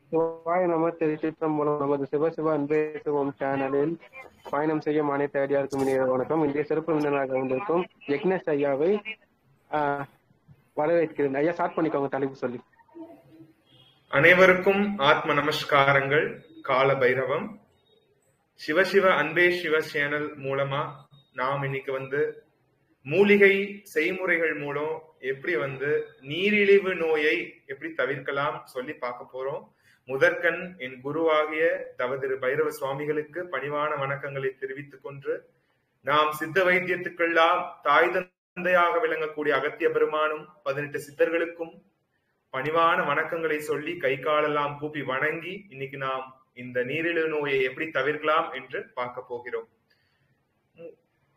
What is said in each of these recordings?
சிவாய நம திருச்சிற்றம்பலம் நமது சிவசிவ அன்பே சிவம் சேனலில் பயணம் செய்யும் அனைத்து அடியாருக்கும் இனிய வணக்கம் இன்றைய சிறப்பு விருந்தினராக வந்திருக்கும் யக்னேஷ் ஐயாவை ஆஹ், வரவேற்கிறேன் ஐயா ஸ்டார்ட் பண்ணிக்கோங்க தலைப்பு சொல்லி அனைவருக்கும் ஆத்ம நமஸ்காரங்கள் கால பைரவம் சிவசிவ அன்பே சிவ சேனல் மூலமா நாம் இன்னைக்கு வந்து மூலிகை செய்முறைகள் மூலம் எப்படி வந்து நீரிழிவு நோயை எப்படி தவிர்க்கலாம் சொல்லி பார்க்க போறோம் முதற்கண் என் குருவாகிய தவதிரு பைரவ சுவாமிகளுக்கு பணிவான வணக்கங்களை தெரிவித்துக் கொண்டு நாம் சித்த வைத்தியத்துக்கெல்லாம் தாய் தந்தையாக விளங்கக்கூடிய அகத்திய பெருமானும் பதினெட்டு சித்தர்களுக்கும் பணிவான வணக்கங்களை சொல்லி கை காலெல்லாம் கூப்பி வணங்கி இன்னைக்கு நாம் இந்த நீரிழிவு நோயை எப்படி தவிர்க்கலாம் என்று பார்க்க போகிறோம் மு-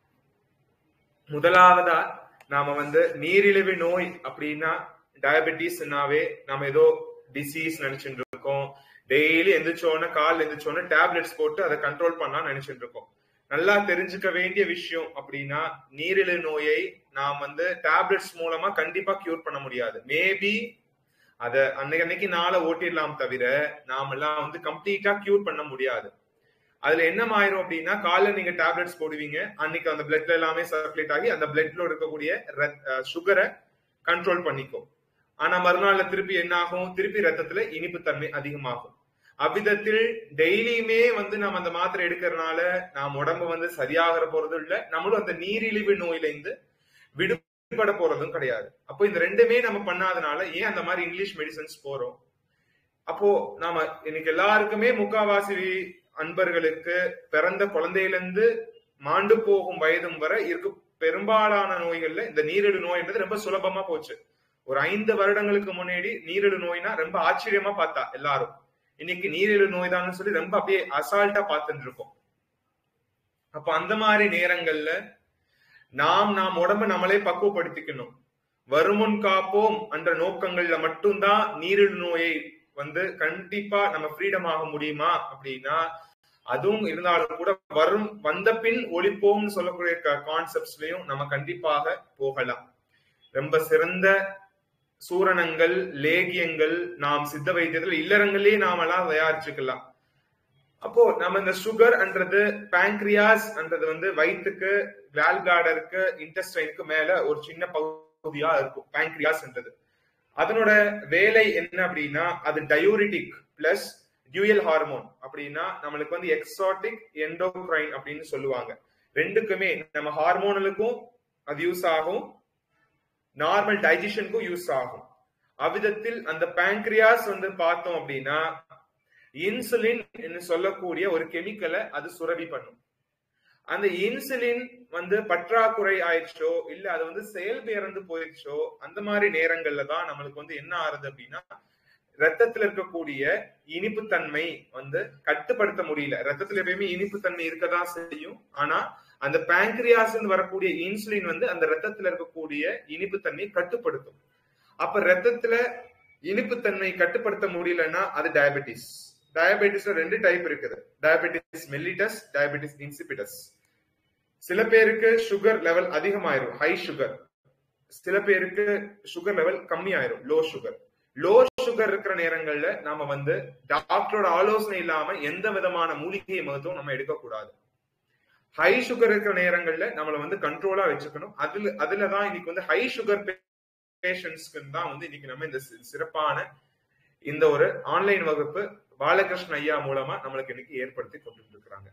முதலாவதா நாம வந்து நீரிழிவு நோய் அப்படின்னா டயபெட்டிஸ்னாவே நம்ம ஏதோ டிசீஸ் நினைச்சிட்டு இருக்கோம் டெய்லி எந்திரிச்சோன்னு கால் எந்திரிச்சோன்னு டேப்லெட்ஸ் போட்டு அதை கண்ட்ரோல் பண்ணலாம் நினைச்சிட்டு இருக்கோம் நல்லா தெரிஞ்சுக்க வேண்டிய விஷயம் அப்படின்னா நீரிழிவு நோயை நாம் வந்து டேப்லெட்ஸ் மூலமா கண்டிப்பா கியூர் பண்ண முடியாது மேபி அத அன்னைக்கு அன்னைக்கு நாளை ஓட்டிடலாம் தவிர நாமெல்லாம் வந்து கம்ப்ளீட்டா கியூர் பண்ண முடியாது அதுல என்ன ஆயிரும் அப்படின்னா காலைல நீங்க டேப்லெட்ஸ் போடுவீங்க அன்னைக்கு அந்த பிளட்ல எல்லாமே சர்க்குலேட் ஆகி அந்த பிளட்ல இருக்கக்கூடிய சுகரை கண்ட்ரோல் பண்ணிக்கும் ஆனா மறுநாள்ல திருப்பி என்ன ஆகும் திருப்பி ரத்தத்துல இனிப்பு தன்மை அதிகமாகும் அவ்விதத்தில் டெய்லியுமே வந்து நம்ம அந்த மாத்திரை எடுக்கிறதுனால நாம் உடம்பு வந்து சரியாகிற போறதும் இல்ல நம்மளும் அந்த நீரிழிவு நோயில இருந்து விடுபட போறதும் கிடையாது அப்போ இந்த ரெண்டுமே நம்ம பண்ணாதனால ஏன் அந்த மாதிரி இங்கிலீஷ் மெடிசன்ஸ் போறோம் அப்போ நாம இன்னைக்கு எல்லாருக்குமே முக்காவாசி அன்பர்களுக்கு பிறந்த குழந்தையில இருந்து மாண்டு போகும் வயதும் வரை இருக்கு பெரும்பாலான நோய்கள்ல இந்த நீரிழிவு நோய்ன்றது ரொம்ப சுலபமா போச்சு ஒரு ஐந்து வருடங்களுக்கு முன்னாடி நீரிழிவு நோய்னா ரொம்ப ஆச்சரியமா பார்த்தா எல்லாரும் இன்னைக்கு நீரிழிவு நோய் தான் சொல்லி ரொம்ப அப்படியே அசால்ட்டா பார்த்துட்டு இருக்கோம் அப்ப அந்த மாதிரி நேரங்கள்ல நாம் நாம் உடம்ப நம்மளே பக்குவப்படுத்திக்கணும் வருமுன் காப்போம் என்ற நோக்கங்கள்ல மட்டும்தான் நீரிழிவு நோயை வந்து கண்டிப்பா நம்ம ஃப்ரீடம் ஆக முடியுமா அப்படின்னா அதுவும் இருந்தாலும் கூட வரும் வந்த பின் ஒழிப்போம்னு சொல்லக்கூடிய கான்செப்ட்ஸ்லயும் நம்ம கண்டிப்பாக போகலாம் ரொம்ப சிறந்த சூரணங்கள் லேகியங்கள் நாம் சித்த வைத்தியத்துல இல்லறங்களே நாமெல்லாம் தயாரிச்சுக்கலாம் அப்போ நம்ம இந்த சுகர் என்றது பேங்க்ரியாஸ் என்றது வந்து வயிற்றுக்கு வேல்காடருக்கு இன்டெஸ்டைனுக்கு மேல ஒரு சின்ன பகுதியா இருக்கும் பேங்க்ரியாஸ் என்றது அதனோட வேலை என்ன அப்படின்னா அது டயூரிட்டிக் பிளஸ் டியூயல் ஹார்மோன் அப்படின்னா நம்மளுக்கு வந்து எக்ஸாட்டிக் எண்டோக்ரைன் அப்படின்னு சொல்லுவாங்க ரெண்டுக்குமே நம்ம ஹார்மோனலுக்கும் அது யூஸ் ஆகும் நார்மல் டைஜஷனுக்கும் யூஸ் ஆகும் அவ்விதத்தில் அந்த பேங்க்ரியாஸ் வந்து பார்த்தோம் அப்படின்னா இன்சுலின் என்று சொல்லக்கூடிய ஒரு கெமிக்கலை அது சுரவி பண்ணும் அந்த இன்சுலின் வந்து பற்றாக்குறை ஆயிடுச்சோ இல்ல அது வந்து செயல்பெயர்ந்து போயிடுச்சோ அந்த மாதிரி நேரங்கள்ல தான் நம்மளுக்கு வந்து என்ன ஆறுது அப்படின்னா ரத்தத்துல இருக்கக்கூடிய இனிப்பு தன்மை வந்து கட்டுப்படுத்த முடியல ரத்தத்துல எப்பயுமே இனிப்பு தன்மை இருக்கதான் செய்யும் ஆனா அந்த பேங்க்ரியாஸ் வரக்கூடிய இன்சுலின் வந்து அந்த ரத்தத்துல இருக்கக்கூடிய இனிப்பு தன்மையை கட்டுப்படுத்தும் அப்ப ரத்தத்துல இனிப்பு தன்மை கட்டுப்படுத்த முடியலன்னா அது டயபெட்டிஸ் டயபெட்டிஸ்ல ரெண்டு டைப் இருக்குது டயபெட்டிஸ் மெல்லிட்டஸ் டயபெட்டிஸ் இன்சிபிட்டஸ் சில பேருக்கு சுகர் லெவல் அதிகமாயிரும் ஹை சுகர் சில பேருக்கு சுகர் லெவல் கம்மி ஆயிரும் லோ சுகர் லோ சுகர் இருக்கிற நேரங்கள்ல நாம வந்து டாக்டரோட ஆலோசனை இல்லாம எந்த விதமான மூலிகை மருத்துவம் நம்ம எடுக்கக்கூடாது ஹை சுகர் இருக்கிற நேரங்கள்ல நம்மள வந்து கண்ட்ரோலா வச்சுக்கணும் அதுல அதுலதான் இன்னைக்கு வந்து ஹை சுகர் பேஷண்ட்ஸ்க்கு தான் வந்து இன்னைக்கு நம்ம இந்த சி- சிறப்பான இந்த ஒரு ஆன்லைன் வகுப்பு பாலகிருஷ்ண ஐயா மூலமா நம்மளுக்கு இன்னைக்கு ஏற்படுத்தி கொண்டு இருக்கிறாங்க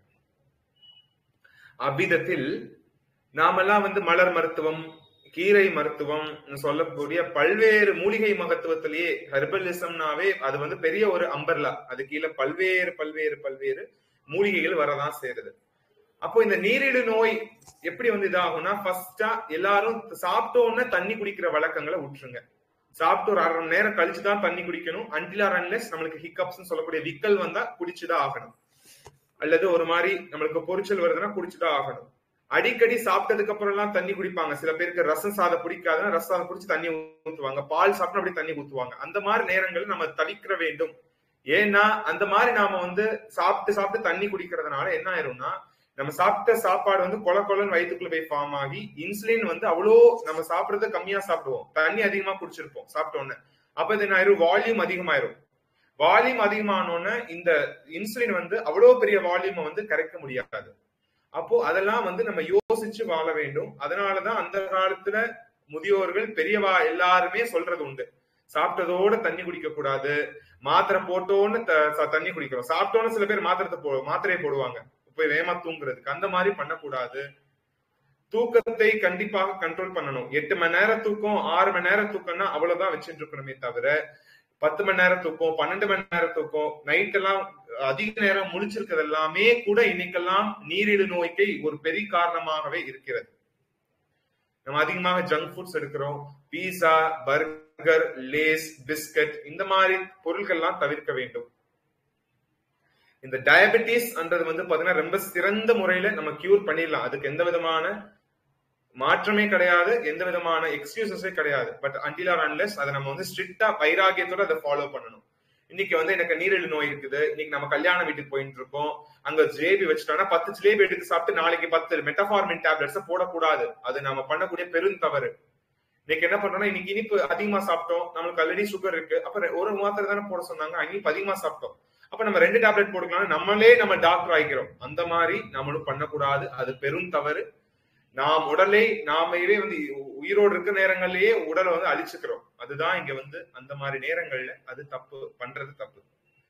அவ்விதத்தில் நாமெல்லாம் வந்து மலர் மருத்துவம் கீரை மருத்துவம் சொல்லக்கூடிய பல்வேறு மூலிகை மகத்துவத்திலேயே ஹெர்பலிசம்னாவே அது வந்து பெரிய ஒரு அம்பர்லா அது கீழே பல்வேறு பல்வேறு பல்வேறு மூலிகைகள் வரதான் சேருது அப்போ இந்த நீரிழிவு நோய் எப்படி வந்து இதாகும்னா ஃபர்ஸ்டா எல்லாரும் சாப்பிட்டோன்னே தண்ணி குடிக்கிற வழக்கங்களை விட்டுருங்க சாப்பிட்டு ஒரு அரை மணி நேரம் கழிச்சு தான் தண்ணி குடிக்கணும் அன்டில் ஆர் அன்லெஸ் நம்மளுக்கு ஹிக்கப்ஸ் சொல்லக்கூடிய விக்கல் வந்தா குடிச்சுதான் ஆகணும் அல்லது ஒரு மாதிரி நம்மளுக்கு பொரிச்சல் வருதுன்னா குடிச்சுதான் ஆகணும் அடிக்கடி சாப்பிட்டதுக்கு அப்புறம் எல்லாம் தண்ணி குடிப்பாங்க சில பேருக்கு ரசம் சாதம் பிடிக்காதுன்னா ரசம் சாதம் குடிச்சு தண்ணி ஊத்துவாங்க பால் சாப்பிட்டா அப்படி தண்ணி ஊத்துவாங்க அந்த மாதிரி நேரங்கள் நம்ம தவிர்க்க வேண்டும் ஏன்னா அந்த மாதிரி நாம வந்து சாப்பிட்டு சாப்பிட்டு தண்ணி குடிக்கிறதுனால என்ன ஆயிரும்னா நம்ம சாப்பிட்ட சாப்பாடு வந்து கொல கொலன்னு வயிற்றுக்குள்ள போய் ஃபார்ம் ஆகி இன்சுலின் வந்து அவ்வளோ நம்ம சாப்பிடுறத கம்மியா சாப்பிடுவோம் தண்ணி அதிகமா குடிச்சிருப்போம் சாப்பிட்ட உடனே அப்ப இது என்ன ஆயிரும் வால்யூம் அதிகமாயிரும் வால்யூம் அதிகமானோன்னு இந்த இன்சுலின் வந்து அவ்வளவு பெரிய வால்யூமை வந்து கரைக்க முடியாது அப்போ அதெல்லாம் வந்து நம்ம யோசிச்சு வாழ வேண்டும் அதனாலதான் அந்த காலத்துல முதியோர்கள் பெரியவா எல்லாருமே சொல்றது உண்டு சாப்பிட்டதோட தண்ணி குடிக்க கூடாது மாத்திரை போட்டோன்னு த- ச- தண்ணி குடிக்கிறோம் சாப்பிட்டோன்னு சில பேர் மாத்திரத்தை போ மாத்திரையை போடுவாங்க போய் வேகமா தூங்குறதுக்கு அந்த மாதிரி பண்ணக்கூடாது தூக்கத்தை கண்டிப்பாக கண்ட்ரோல் பண்ணணும் எட்டு மணி நேரம் தூக்கம் ஆறு மணி நேரம் தூக்கம்னா அவ்வளவுதான் வச்சுட்டு இருக்கணுமே தவிர பத்து மணி நேரம் தூக்கம் பன்னெண்டு மணி நேரம் தூக்கம் நைட் எல்லாம் அதிக நேரம் முழிச்சிருக்கிறது எல்லாமே கூட இன்னைக்கெல்லாம் நீரிழிவு நோய்க்கு ஒரு பெரிய காரணமாகவே இருக்கிறது நம்ம அதிகமாக ஜங்க் ஃபுட்ஸ் எடுக்கிறோம் பீஸா பர்கர் லேஸ் பிஸ்கட் இந்த மாதிரி பொருட்கள்லாம் தவிர்க்க வேண்டும் இந்த டயபெட்டிஸ் அன்றது வந்து பாத்தீங்கன்னா ரொம்ப சிறந்த முறையில நம்ம கியூர் பண்ணிடலாம் அதுக்கு எந்த விதமான மாற்றமே கிடையாது எந்த விதமான எக்ஸ்கியூசஸே கிடையாது பட் அன்டில் ஆர் அன்லெஸ் அதை நம்ம வந்து ஸ்ட்ரிக்டா வைராகியத்தோட அதை ஃபாலோ பண்ணணும் இன்னைக்கு வந்து எனக்கு நீரிழிவு நோய் இருக்குது இன்னைக்கு நம்ம கல்யாண வீட்டுக்கு போயிட்டு இருக்கோம் அங்க ஜிலேபி வச்சுட்டோம்னா பத்து ஜிலேபி எடுத்து சாப்பிட்டு நாளைக்கு பத்து மெட்டஃபார்மின் டேப்லெட்ஸ் போடக்கூடாது அது நம்ம பண்ணக்கூடிய பெரும் தவறு இன்னைக்கு என்ன பண்றோம்னா இன்னைக்கு இனிப்பு அதிகமா சாப்பிட்டோம் நம்மளுக்கு ஆல்ரெடி சுகர் இருக்கு அப்ப ஒரு மாத்திரை தானே போட சொன்னாங்க இனிப்பு அதிகமா சாப்பிட்டோம் அப்ப நம்ம ரெண்டு டேப்லெட் போட்டுக்கலாம் நம்மளே நம்ம டாக்டர் ஆகிக்கிறோம் அந்த மாதிரி நம்மளும் பண்ணக்கூடாது அது பெரும் தவறு நாம் உடலை நாமையவே வந்து உயிரோடு இருக்க நேரங்கள்லயே உடலை வந்து அழிச்சுக்கிறோம் அதுதான் இங்க வந்து அந்த மாதிரி நேரங்கள்ல அது தப்பு பண்றது தப்பு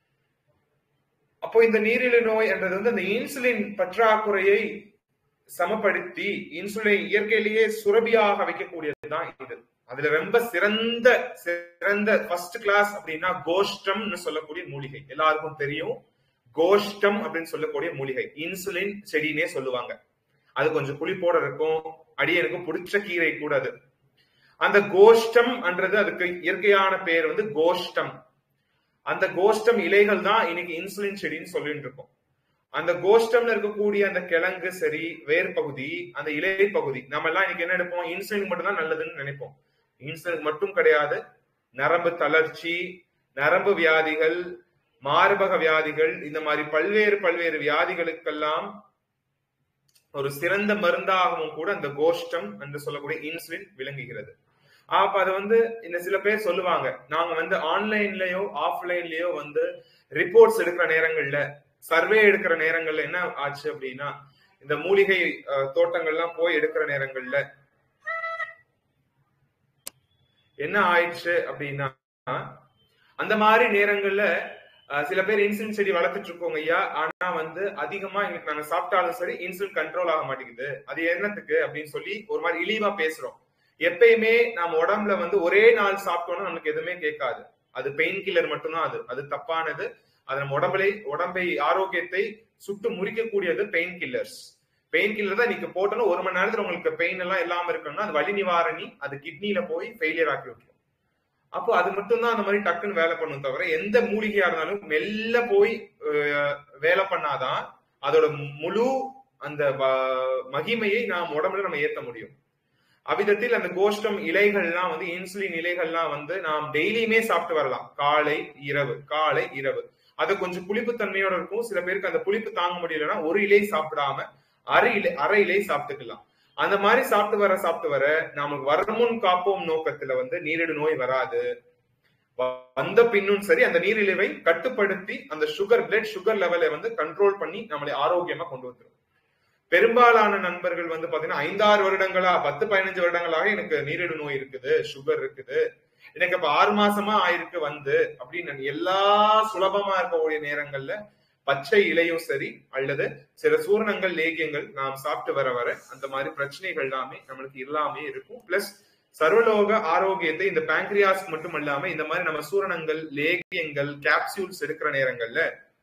அப்போ இந்த நீரிழிவு நோய் என்றது வந்து அந்த இன்சுலின் பற்றாக்குறையை சமப்படுத்தி இன்சுலின் இயற்கையிலேயே சுரபியாக வைக்கக்கூடியதுதான் இது அதுல ரொம்ப சிறந்த சிறந்த ஃபர்ஸ்ட் கிளாஸ் அப்படின்னா கோஷ்டம்னு சொல்லக்கூடிய மூலிகை எல்லாருக்கும் தெரியும் கோஷ்டம் அப்படின்னு சொல்லக்கூடிய மூலிகை இன்சுலின் செடினே சொல்லுவாங்க அது கொஞ்சம் புளிப்போட இருக்கும் அடியனுக்கு பிடிச்ச கீரை கூட அது அந்த கோஷ்டம் என்றது அதுக்கு இயற்கையான பேர் வந்து கோஷ்டம் அந்த கோஷ்டம் இலைகள் தான் இன்னைக்கு இன்சுலின் செடின்னு சொல்லிட்டு இருக்கோம் அந்த கோஷ்டம்ல இருக்கக்கூடிய அந்த கிழங்கு சரி வேர் பகுதி அந்த இலை பகுதி நம்ம எல்லாம் இன்னைக்கு என்ன எடுப்போம் இன்சுலின் மட்டும் தான் நல்லதுன்னு நினைப்போம் இன்சுலின் மட்டும் கிடையாது நரம்பு தளர்ச்சி நரம்பு வியாதிகள் மார்பக வியாதிகள் இந்த மாதிரி பல்வேறு பல்வேறு வியாதிகளுக்கெல்லாம் ஒரு சிறந்த மருந்தாகவும் கூட அந்த கோஷ்டம் என்று சொல்லக்கூடிய இன்சுலின் விளங்குகிறது அப்ப அது வந்து இந்த சில பேர் சொல்லுவாங்க நாங்க வந்து ஆன்லைன்லயோ ஆஃப்லைன்லயோ வந்து ரிப்போர்ட்ஸ் எடுக்கிற நேரங்கள்ல சர்வே எடுக்கிற நேரங்கள்ல என்ன ஆச்சு அப்படின்னா இந்த மூலிகை தோட்டங்கள்லாம் போய் எடுக்கிற நேரங்கள்ல என்ன ஆயிடுச்சு அப்படின்னா அந்த மாதிரி நேரங்கள்ல சில பேர் இன்சுலின் செடி வளர்த்துட்டு இருக்கோங்க ஐயா ஆனா வந்து அதிகமா எங்களுக்கு நாங்க சாப்பிட்டாலும் சரி இன்சுலின் கண்ட்ரோல் ஆக மாட்டேங்குது அது என்னத்துக்கு அப்படின்னு சொல்லி ஒரு மாதிரி இழிவா பேசுறோம் எப்பயுமே நம்ம உடம்புல வந்து ஒரே நாள் சாப்பிட்டோம்னா நமக்கு எதுவுமே கேட்காது அது பெயின் கில்லர் மட்டும்தான் அது அது தப்பானது அது நம்ம உடம்புலை உடம்பை ஆரோக்கியத்தை சுட்டு முறிக்கக்கூடியது பெயின் கில்லர்ஸ் பெயின் கில்லர் தான் நீங்க போட்டாலும் ஒரு மணி நேரத்துல உங்களுக்கு பெயின் எல்லாம் இல்லாம இருக்கணும்னா அது வலி நிவாரணி அது கிட்னில போய் ஃபெயிலியர் ஆக்கி விட்டுரும் அப்போ அது மட்டும்தான் அந்த மாதிரி டக்குன்னு வேலை பண்ணும் தவிர எந்த மூலிகையா இருந்தாலும் மெல்ல போய் வேலை பண்ணாதான் அதோட முழு அந்த மகிமையை நாம் உடம்புல நம்ம ஏத்த முடியும் அவ்விதத்தில் அந்த கோஷ்டம் இலைகள்லாம் வந்து இன்சுலின் இலைகள்லாம் வந்து நாம் டெய்லியுமே சாப்பிட்டு வரலாம் காலை இரவு காலை இரவு அது கொஞ்சம் புளிப்பு தன்மையோட இருக்கும் சில பேருக்கு அந்த புளிப்பு தாங்க முடியலன்னா ஒரு இலை சாப்பிடாம அரை இலை அரை இலை சாப்பிட்டுக்கலாம் அந்த மாதிரி சாப்பிட்டு வர சாப்பிட்டு வர நமக்கு வரமுன் காப்போம் நோக்கத்துல வந்து நீரிழிவு நோய் வராது வந்த பின்னும் சரி அந்த நீரிழிவை கட்டுப்படுத்தி அந்த சுகர் பிளட் சுகர் லெவலை வந்து கண்ட்ரோல் பண்ணி நம்மளை ஆரோக்கியமா கொண்டு வந்துடும் பெரும்பாலான நண்பர்கள் வந்து பாத்தீங்கன்னா ஐந்தாறு வருடங்களா பத்து பதினஞ்சு வருடங்களாக எனக்கு நீரிழிவு நோய் இருக்குது சுகர் இருக்குது எனக்கு இப்ப ஆறு மாசமா ஆயிருக்கு வந்து அப்படின்னு எல்லா சுலபமா இருக்கக்கூடிய நேரங்கள்ல பச்சை இலையும் சரி அல்லது சில சூரணங்கள் லேகியங்கள் நாம் சாப்பிட்டு வர வர அந்த மாதிரி பிரச்சனைகள் எல்லாமே நம்மளுக்கு இல்லாமே இருக்கும் பிளஸ் சர்வலோக ஆரோக்கியத்தை இந்த பேங்க்ரியாஸ் மட்டும் இல்லாம இந்த மாதிரி நம்ம சூரணங்கள் லேகியங்கள் கேப்சியூல்ஸ் எடுக்கிற நேரங்கள்ல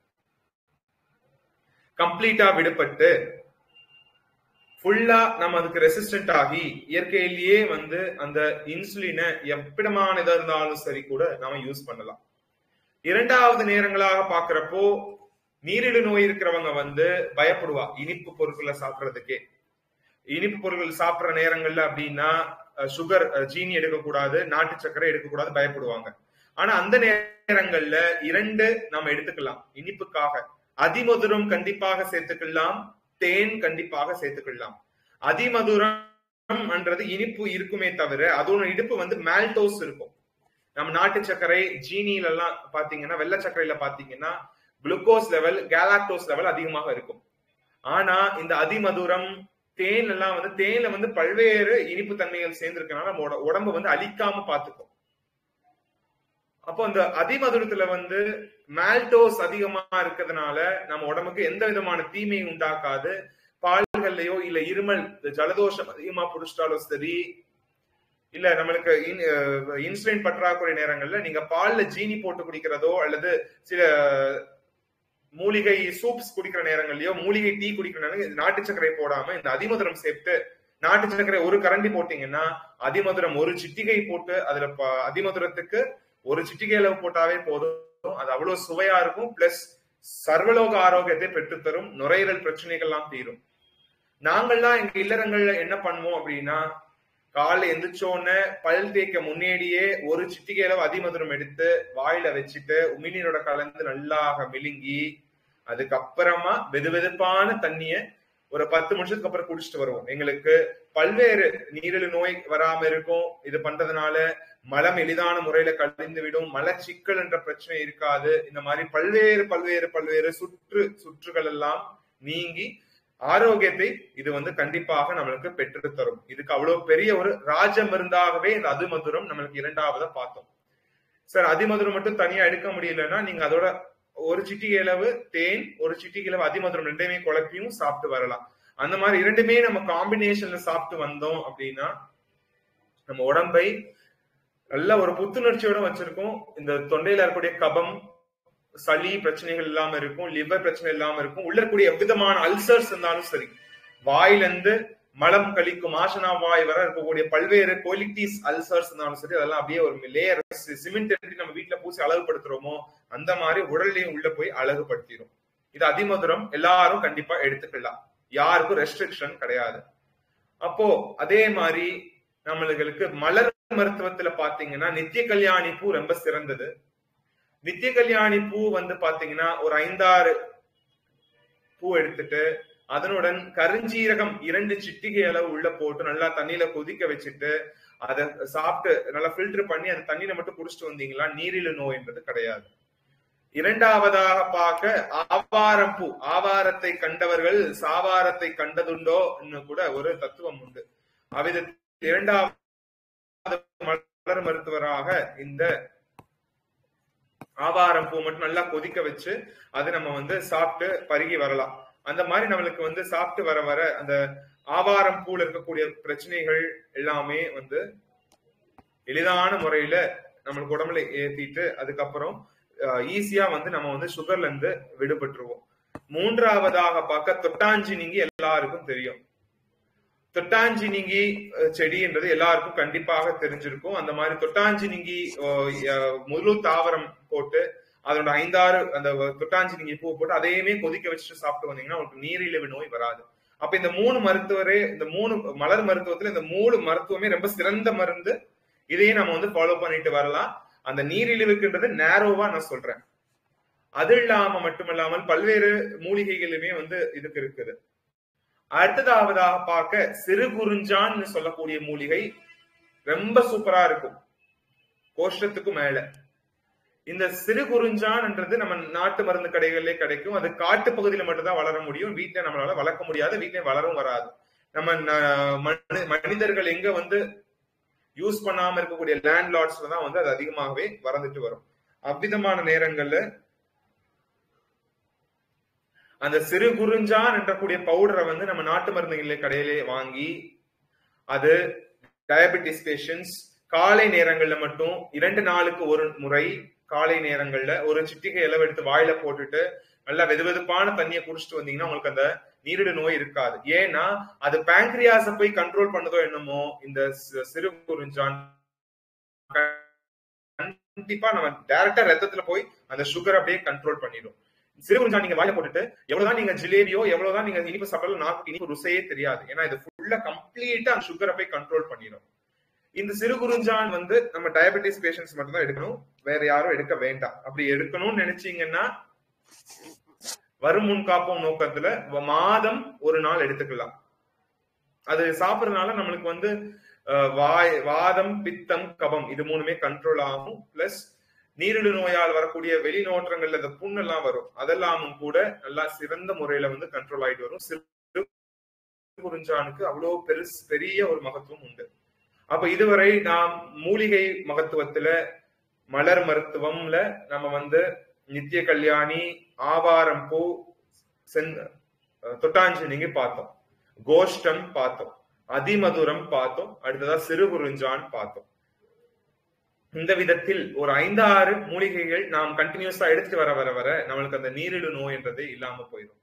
கம்ப்ளீட்டா விடுபட்டு ஃபுல்லா நம்ம அதுக்கு ரெசிஸ்டன்ட் ஆகி இயற்கையிலேயே வந்து அந்த இன்சுலினை எப்பிடமான இதா இருந்தாலும் சரி கூட நாம யூஸ் பண்ணலாம் இரண்டாவது நேரங்களாக பாக்குறப்போ நீரிழிவு நோய் இருக்கிறவங்க வந்து பயப்படுவா இனிப்பு பொருட்களை சாப்பிட்றதுக்கே இனிப்பு பொருட்கள் சாப்பிட்ற நேரங்கள்ல அப்படின்னா சுகர் ஜீனி எடுக்கக்கூடாது நாட்டு சர்க்கரை எடுக்கக்கூடாது பயப்படுவாங்க ஆனா அந்த நேரங்கள்ல இரண்டு நம்ம எடுத்துக்கலாம் இனிப்புக்காக அதிமதுரம் கண்டிப்பாக சேர்த்துக்கலாம் தேன் கண்டிப்பாக சேர்த்துக்கலாம் அதிமதுரம் என்றது இனிப்பு இருக்குமே தவிர அதோட இடுப்பு வந்து மேல்டோஸ் இருக்கும் நம்ம நாட்டு சர்க்கரை ஜீனில எல்லாம் பாத்தீங்கன்னா வெள்ளை சர்க்கரையில பாத்தீங்கன்னா குளுக்கோஸ் லெவல் கேலாக்டோஸ் லெவல் அதிகமாக இருக்கும் ஆனா இந்த அதிமதுரம் தேன் எல்லாம் வந்து தேன்ல வந்து பல்வேறு இனிப்பு தன்மைகள் சேர்ந்திருக்கனால நம்ம உட- உடம்ப வந்து அழிக்காம பாத்துக்கும் அப்போ அந்த அதிமதுரத்துல வந்து மால்டோஸ் அதிகமா இருக்கிறதுனால நம்ம உடம்புக்கு எந்த விதமான தீமையும் உண்டாக்காது பால்கள்லயோ இல்ல இருமல் ஜலதோஷம் அதிகமா புடிச்சிட்டாலும் சரி இல்ல நம்மளுக்கு இன்சுலின் பற்றாக்குறை நேரங்கள்ல நீங்க பால்ல ஜீனி போட்டு குடிக்கிறதோ அல்லது சில மூலிகை சூப்ஸ் குடிக்கிற நேரங்கள்லயோ மூலிகை டீ குடிக்கிற நேரம் நாட்டு சர்க்கரை போடாம இந்த அதிமதுரம் சேர்த்து நாட்டு சர்க்கரை ஒரு கரண்டி போட்டீங்கன்னா அதிமதுரம் ஒரு சிட்டிகை போட்டு அதுல ப- அதிமதுரத்துக்கு ஒரு சிட்டிகை அளவு போட்டாவே போதும் அது அவ்வளவு சுவையா இருக்கும் பிளஸ் சர்வலோக ஆரோக்கியத்தை பெற்றுத்தரும் நுரையீரல் பிரச்சனைகள் எல்லாம் தீரும் நாங்கள்லாம் எங்க இல்லறங்கள்ல என்ன பண்ணுவோம் அப்படின்னா காலை எந்திரிச்சோன்னு பல் தேய்க்க முன்னாடியே ஒரு சிட்டிகை அளவு அதிமதுரம் எடுத்து வாயில வச்சுட்டு உமிழ்நீரோட கலந்து நல்லாக மிழுங்கி அதுக்கப்புறமா வெது வெதுப்பான தண்ணிய ஒரு பத்து நிமிஷத்துக்கு அப்புறம் குடிச்சிட்டு வருவோம் எங்களுக்கு பல்வேறு நீரிழிவு நோய் வராம இருக்கும் இது பண்றதுனால மலம் எளிதான முறையில கழிந்து விடும் மலச்சிக்கல் என்ற பிரச்சனை இருக்காது இந்த மாதிரி பல்வேறு பல்வேறு பல்வேறு சுற்று சுற்றுகள் எல்லாம் நீங்கி ஆரோக்கியத்தை இது வந்து கண்டிப்பாக நம்மளுக்கு பெற்று தரும் இதுக்கு அவ்வளவு பெரிய ஒரு ராஜ மருந்தாகவே இந்த அதிமதுரம் நம்மளுக்கு இரண்டாவதா பார்த்தோம் சார் அதிமதுரம் மட்டும் தனியா எடுக்க முடியலன்னா நீங்க அதோட ஒரு சிட்டிகை அளவு தேன் ஒரு சிட்டிகை அளவு அதிமதுரம் ரெண்டையுமே குழப்பியும் சாப்பிட்டு வரலாம் அந்த மாதிரி இரண்டுமே நம்ம காம்பினேஷன்ல சாப்பிட்டு வந்தோம் அப்படின்னா நம்ம உடம்பை நல்ல ஒரு புத்துணர்ச்சியோட வச்சிருக்கோம் இந்த தொண்டையில இருக்கக்கூடிய கபம் சளி பிரச்சனைகள் இல்லாம இருக்கும் லிவர் பிரச்சனை இல்லாம இருக்கும் உள்ள இருக்கக்கூடிய எவ்விதமான அல்சர்ஸ் இருந்தாலும் சரி வாயிலிருந்து மலம் கழிக்கும் ஆசனா வாய் வர இருக்கக்கூடிய பல்வேறு கொலிட்டிஸ் அல்சர்ஸ் இருந்தாலும் சரி அதெல்லாம் அப்படியே ஒரு லேயர் சிமெண்ட் எடுத்து நம்ம வீட்டுல பூசி அழகுபடுத்துறோமோ அந்த மாதிரி உடல்லையும் உள்ள போய் அழகுபடுத்திடும் இது அதிமதுரம் எல்லாரும் கண்டிப்பா எடுத்துக்கலாம் யாருக்கும் ரெஸ்ட்ரிக்ஷன் கிடையாது அப்போ அதே மாதிரி நம்மளுக்கு மலர் மருத்துவத்துல பாத்தீங்கன்னா நித்திய கல்யாணி பூ ரொம்ப சிறந்தது நித்திய கல்யாணி பூ வந்து பாத்தீங்கன்னா ஒரு ஐந்தாறு பூ எடுத்துட்டு அதனுடன் கருஞ்சீரகம் இரண்டு சிட்டிகை அளவு உள்ள போட்டு நல்லா தண்ணியில கொதிக்க வச்சுட்டு அதை சாப்பிட்டு நல்லா ஃபில்டர் பண்ணி அந்த தண்ணியில மட்டும் குடிச்சிட்டு வந்தீங்களா நீரிழிவு நோய்ன்றது கிடையாது இரண்டாவதாக பார்க்க ஆவாரம் பூ ஆவாரத்தை கண்டவர்கள் சாவாரத்தை கண்டதுண்டோ கூட ஒரு தத்துவம் உண்டு அவ்வித இரண்டாவது மலர் மருத்துவராக இந்த ஆவாரம் பூ மட்டும் நல்லா கொதிக்க வச்சு அது நம்ம வந்து சாப்பிட்டு பருகி வரலாம் அந்த மாதிரி நம்மளுக்கு வந்து சாப்பிட்டு வர வர அந்த ஆவாரம் பூல இருக்கக்கூடிய பிரச்சனைகள் எல்லாமே வந்து எளிதான முறையில நம்மளுக்கு உடம்புல ஏத்திட்டு அதுக்கப்புறம் ஈஸியா வந்து நம்ம வந்து சுகர்ல இருந்து விடுபட்டுருவோம் மூன்றாவதாக பார்க்க தொட்டாஞ்சி நீங்கி எல்லாருக்கும் தெரியும் தொட்டாஞ்சி நீங்கி செடின்றது எல்லாருக்கும் கண்டிப்பாக தெரிஞ்சிருக்கும் அந்த மாதிரி தொட்டாஞ்சி நீங்கி முழு தாவரம் போட்டு அதோட ஐந்தாறு அந்த தொட்டாஞ்சி நீங்கி பூ போட்டு அதையுமே கொதிக்க வச்சுட்டு சாப்பிட்டு வந்தீங்கன்னா உங்களுக்கு நீரிழிவு நோய் வராது அப்ப இந்த மூணு மருத்துவரே இந்த மூணு மலர் மருத்துவத்துல இந்த மூணு மருத்துவமே ரொம்ப சிறந்த மருந்து இதையும் நம்ம வந்து ஃபாலோ பண்ணிட்டு வரலாம் அந்த நீரிழிவுக்குன்றது நேரோவா நான் சொல்றேன் அது இல்லாம மட்டுமல்லாமல் பல்வேறு மூலிகைகளுமே வந்து இதுக்கு இருக்குது அடுத்ததாவதாக பார்க்க சிறு குறிஞ்சான்னு சொல்லக்கூடிய மூலிகை ரொம்ப சூப்பரா இருக்கும் கோஷ்டத்துக்கு மேல இந்த சிறு குறிஞ்சான்ன்றது நம்ம நாட்டு மருந்து கடைகளிலே கிடைக்கும் அது காட்டு பகுதியில மட்டும்தான் வளர முடியும் வீட்டுல நம்மளால வளர்க்க முடியாது வீட்டுல வளரும் வராது நம்ம மனிதர்கள் எங்க வந்து யூஸ் பண்ணாம இருக்கக்கூடிய லேண்ட் லாட்ஸ்ல தான் வந்து அது அதிகமாகவே வறந்துட்டு வரும் அவ்விதமான நேரங்கள்ல அந்த சிறு குறிஞ்சான் என்றக்கூடிய பவுடரை வந்து நம்ம நாட்டு மருந்து கடையிலே வாங்கி அது டயபெட்டிஸ் பேஷன்ஸ் காலை நேரங்கள்ல மட்டும் இரண்டு நாளுக்கு ஒரு முறை காலை நேரங்கள்ல ஒரு சிட்டிகை இலவு எடுத்து வாயில போட்டுட்டு நல்லா வெது வெதுப்பான தண்ணியை குடிச்சிட்டு வந்தீங்கன்னா உங்களுக்கு அந்த நீரிடு நோய் இருக்காது ஏன்னா அது பேங்க்ரியாஸ போய் கண்ட்ரோல் பண்ணதோ என்னமோ இந்த சிறு குறிஞ்சான் கண்டிப்பா நம்ம டைரக்டா ரத்தத்துல போய் அந்த சுகர் அப்படியே கண்ட்ரோல் பண்ணிடும் சிறு குறிஞ்சான் நீங்க வாயில போட்டுட்டு எவ்வளவுதான் நீங்க ஜிலேபியோ எவ்வளவுதான் நீங்க இனிப்பு சாப்பிடலாம் நாக்கு இனிப்பு ருசையே தெரியாது ஏன்னா இது ஃபுல்லா கம்ப்ளீட்டா அந்த சுகரை போய் கண்ட்ரோல் பண்ணிடும் இந்த சிறு குறிஞ்சான் வந்து நம்ம டயபெட்டிஸ் பேஷன்ஸ் மட்டும் தான் எடுக்கணும் வேற யாரும் எடுக்க வேண்டாம் அப்படி எடுக்கணும்னு நினைச்சீங்கன்னா வரும் முன் காப்போம் நோக்கத்துல மாதம் ஒரு நாள் எடுத்துக்கலாம் அது சாப்பிடறதுனால நம்மளுக்கு வந்து அஹ், வாய் வாதம் பித்தம் கபம் இது மூணுமே கண்ட்ரோல் ஆகும் பிளஸ் நீரிழிவு நோயால் வரக்கூடிய வெளிநோற்றங்கள்ல இந்த புண்ணெல்லாம் வரும் அதெல்லாமும் கூட நல்லா சிறந்த முறையில வந்து கண்ட்ரோல் ஆயிட்டு வரும் சிறு குறிஞ்சானுக்கு அவ்வளவு பெருசு பெரிய ஒரு மகத்துவம் உண்டு அப்ப இதுவரை நாம் மூலிகை மகத்துவத்துல மலர் மருத்துவம்ல நம்ம வந்து நித்திய கல்யாணி ஆவாரம் பூ செந் தொட்டாஞ்சனிங்க பார்த்தோம் கோஷ்டம் பார்த்தோம் அதிமதுரம் பார்த்தோம் அடுத்ததா சிறுகுறிஞ்சான் பார்த்தோம் இந்த விதத்தில் ஒரு ஐந்தாறு மூலிகைகள் நாம் கண்டினியூஸா எடுத்துட்டு வர வர வர நம்மளுக்கு அந்த நீரிழிவு நோய் என்றது இல்லாம போயிடும்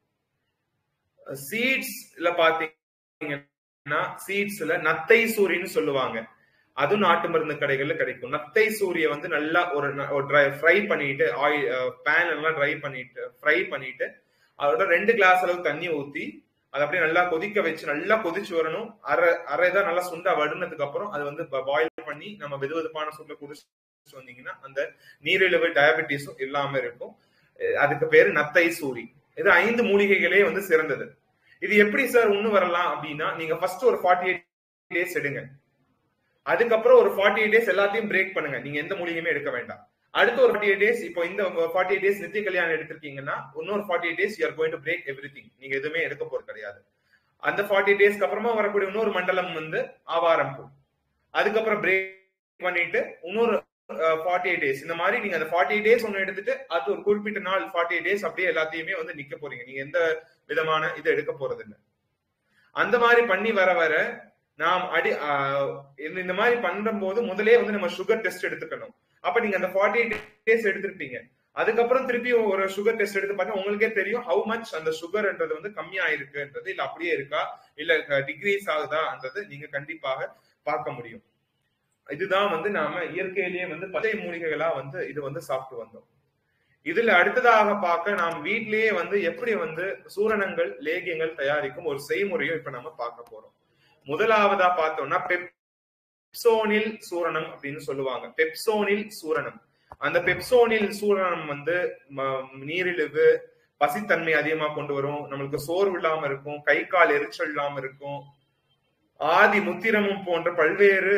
சீட்ஸ்ல பாத்தீங்கன்னா சீட்ஸ்ல நத்தை சூரின்னு சொல்லுவாங்க அதுவும் நாட்டு மருந்து கடைகள்ல கிடைக்கும் நத்தை சூரிய வந்து நல்லா ஒரு ஃப்ரை பண்ணிட்டு ஆயில் பேன் எல்லாம் ட்ரை பண்ணிட்டு ஃப்ரை பண்ணிட்டு அதோட ரெண்டு கிளாஸ் அளவு தண்ணி ஊத்தி அதை அப்படியே நல்லா கொதிக்க வச்சு நல்லா கொதிச்சு வரணும் அரை அரை தான் நல்லா சுண்டா வடுனதுக்கு அப்புறம் அது வந்து பாயில் பண்ணி நம்ம வெது வெதுப்பான சூட்ல குடிச்சு வந்தீங்கன்னா அந்த நீரிழிவு டயபெட்டிஸும் இல்லாம இருக்கும் அஹ் அதுக்கு பேரு நத்தை சூரி இது ஐந்து மூலிகைகளே வந்து சிறந்தது இது எப்படி சார் ஒண்ணு வரலாம் அப்படின்னா நீங்க ஃபர்ஸ்ட் ஒரு ஃபார்ட்டி எயிட் டேஸ் எடுங்க அதுக்கப்புறம் ஒரு ஃபார்ட்டி எயிட் டேஸ் எல்லாத்தையும் பிரேக் பண்ணுங்க நீங்க எந்த மூலிகையுமே எடுக்க வேண்டாம் அடுத்த ஒரு ஃபார்ட்டி எயிட் டேஸ் இப்போ இந்த ஃபார்ட்டி எயிட் டேஸ் நித்திய கல்யாணம் எடுத்திருக்கீங்கன்னா இன்னொரு forty eight days you're going to break everything நீங்க எதுவுமே எடுக்க போறது கிடையாது அந்த ஃபார்ட்டி டேஸ்க்கு அப்புறமா வரக்கூடிய இன்னொரு மண்டலம் வந்து ஆவாரம் பூ அதுக்கப்புறம் பிரேக் பண்ணிட்டு இன்னொரு ஃபார்ட்டி எயிட் டேஸ் இந்த மாதிரி நீங்க அந்த ஃபார்ட்டி எயிட் டேஸ் ஒன்னு எடுத்துட்டு அது ஒரு குறிப்பிட்ட நாள் ஃபார்ட்டி எயிட் டேஸ் அப்படியே எல்லாத்தையுமே வந்து நிக்க போறீங்க நீங்க எந்த விதமான இது எடுக்க போறது இல்லை அந்த மாதிரி பண்ணி வர வர நாம் அடி ஆஹ் இந்த இந்த மாதிரி பண்ணும்போது முதலே வந்து நம்ம சுகர் டெஸ்ட் எடுத்துக்கணும் அப்ப நீங்க அந்த ஃபார்ட்டி எயிட் டேஸ் எடுத்திருப்பீங்க அதுக்கப்புறம் திருப்பி ஒரு சுகர் டெஸ்ட் எடுத்து பார்த்தா உங்களுக்கே தெரியும் ஹவு மச் அந்த சுகர்ன்றது வந்து கம்மியா இருக்குன்றது இல்ல அப்படியே இருக்கா இல்ல டிகிரீஸ் ஆகுதான்றது நீங்க கண்டிப்பாக பார்க்க முடியும் இதுதான் வந்து நாம இயற்கையிலேயே வந்து பச்சை மூலிகைகளா வந்து இது வந்து சாப்பிட்டு வந்தோம் இதுல அடுத்ததாக பார்க்க நாம் வீட்டிலேயே வந்து எப்படி வந்து சூரணங்கள் லேகியங்கள் தயாரிக்கும் ஒரு செய்முறையும் இப்ப நம்ம பார்க்க போறோம் முதலாவதா பார்த்தோம்னா பெப்சோனில் சூரணம் அப்படின்னு சொல்லுவாங்க பெப்சோனில் சூரணம் அந்த பெப்சோனில் சூரணம் வந்து ம- நீரிழிவு பசித்தன்மை அதிகமா கொண்டு வரும் நம்மளுக்கு சோர்வு இல்லாம இருக்கும் கை கால் எரிச்சல் இல்லாம இருக்கும் ஆதி முத்திரமும் போன்ற பல்வேறு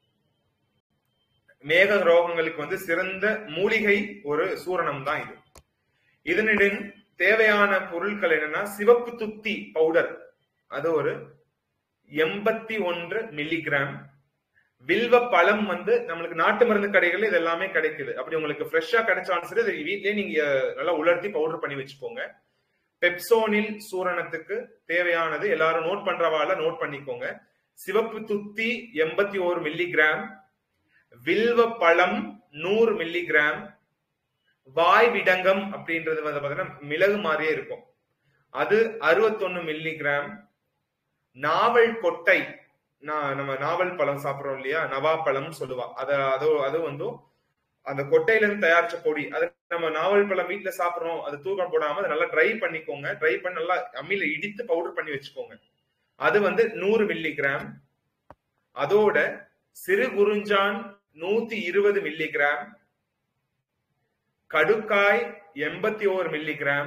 மேக ரோகங்களுக்கு வந்து சிறந்த மூலிகை ஒரு சூரணம் தான் இது இதனுடன் தேவையான பொருட்கள் என்னன்னா சிவப்பு துத்தி பவுடர் அது ஒரு எண்பத்தி ஒன்று மில்லிகிராம் வில்வ பழம் வந்து நம்மளுக்கு நாட்டு மருந்து கடைகள்ல இது எல்லாமே கிடைக்குது அப்படி உங்களுக்கு ஃப்ரெஷ்ஷா கிடைச்சாலும் சரி அதை வீட்லயே நீங்க நல்லா உலர்த்தி பவுடர் பண்ணி வச்சுக்கோங்க பெப்சோனில் சூரணத்துக்கு தேவையானது எல்லாரும் நோட் பண்றவால நோட் பண்ணிக்கோங்க சிவப்பு துத்தி எண்பத்தி ஓரு மில்லிகிராம் வில்வ பழம் நூறு மில்லிகிராம் வாய் விடங்கம் அப்படின்றது வந்து பாத்தீங்கன்னா மிளகு மாதிரியே இருக்கும் அது அறுபத்தொன்னு மில்லிகிராம் நாவல் கொட்டை நா- நம்ம நாவல் பழம் சாப்பிடுறோம் இல்லையா நவா பழம் சொல்லுவா அத அது அது வந்து அந்த கொட்டையில இருந்து தயாரிச்ச பொடி அது நம்ம நாவல் பழம் வீட்ல சாப்பிடுறோம் அது தூக்கம் போடாம அதை நல்லா ட்ரை பண்ணிக்கோங்க ட்ரை பண்ணி நல்லா அம்மியில இடித்து பவுடர் பண்ணி வச்சுக்கோங்க அது வந்து நூறு மில்லிகிராம் அதோட சிறு குறிஞ்சான் நூத்தி இருபது மில்லிகிராம் கடுக்காய் எண்பத்தி ஓரு மில்லிகிராம்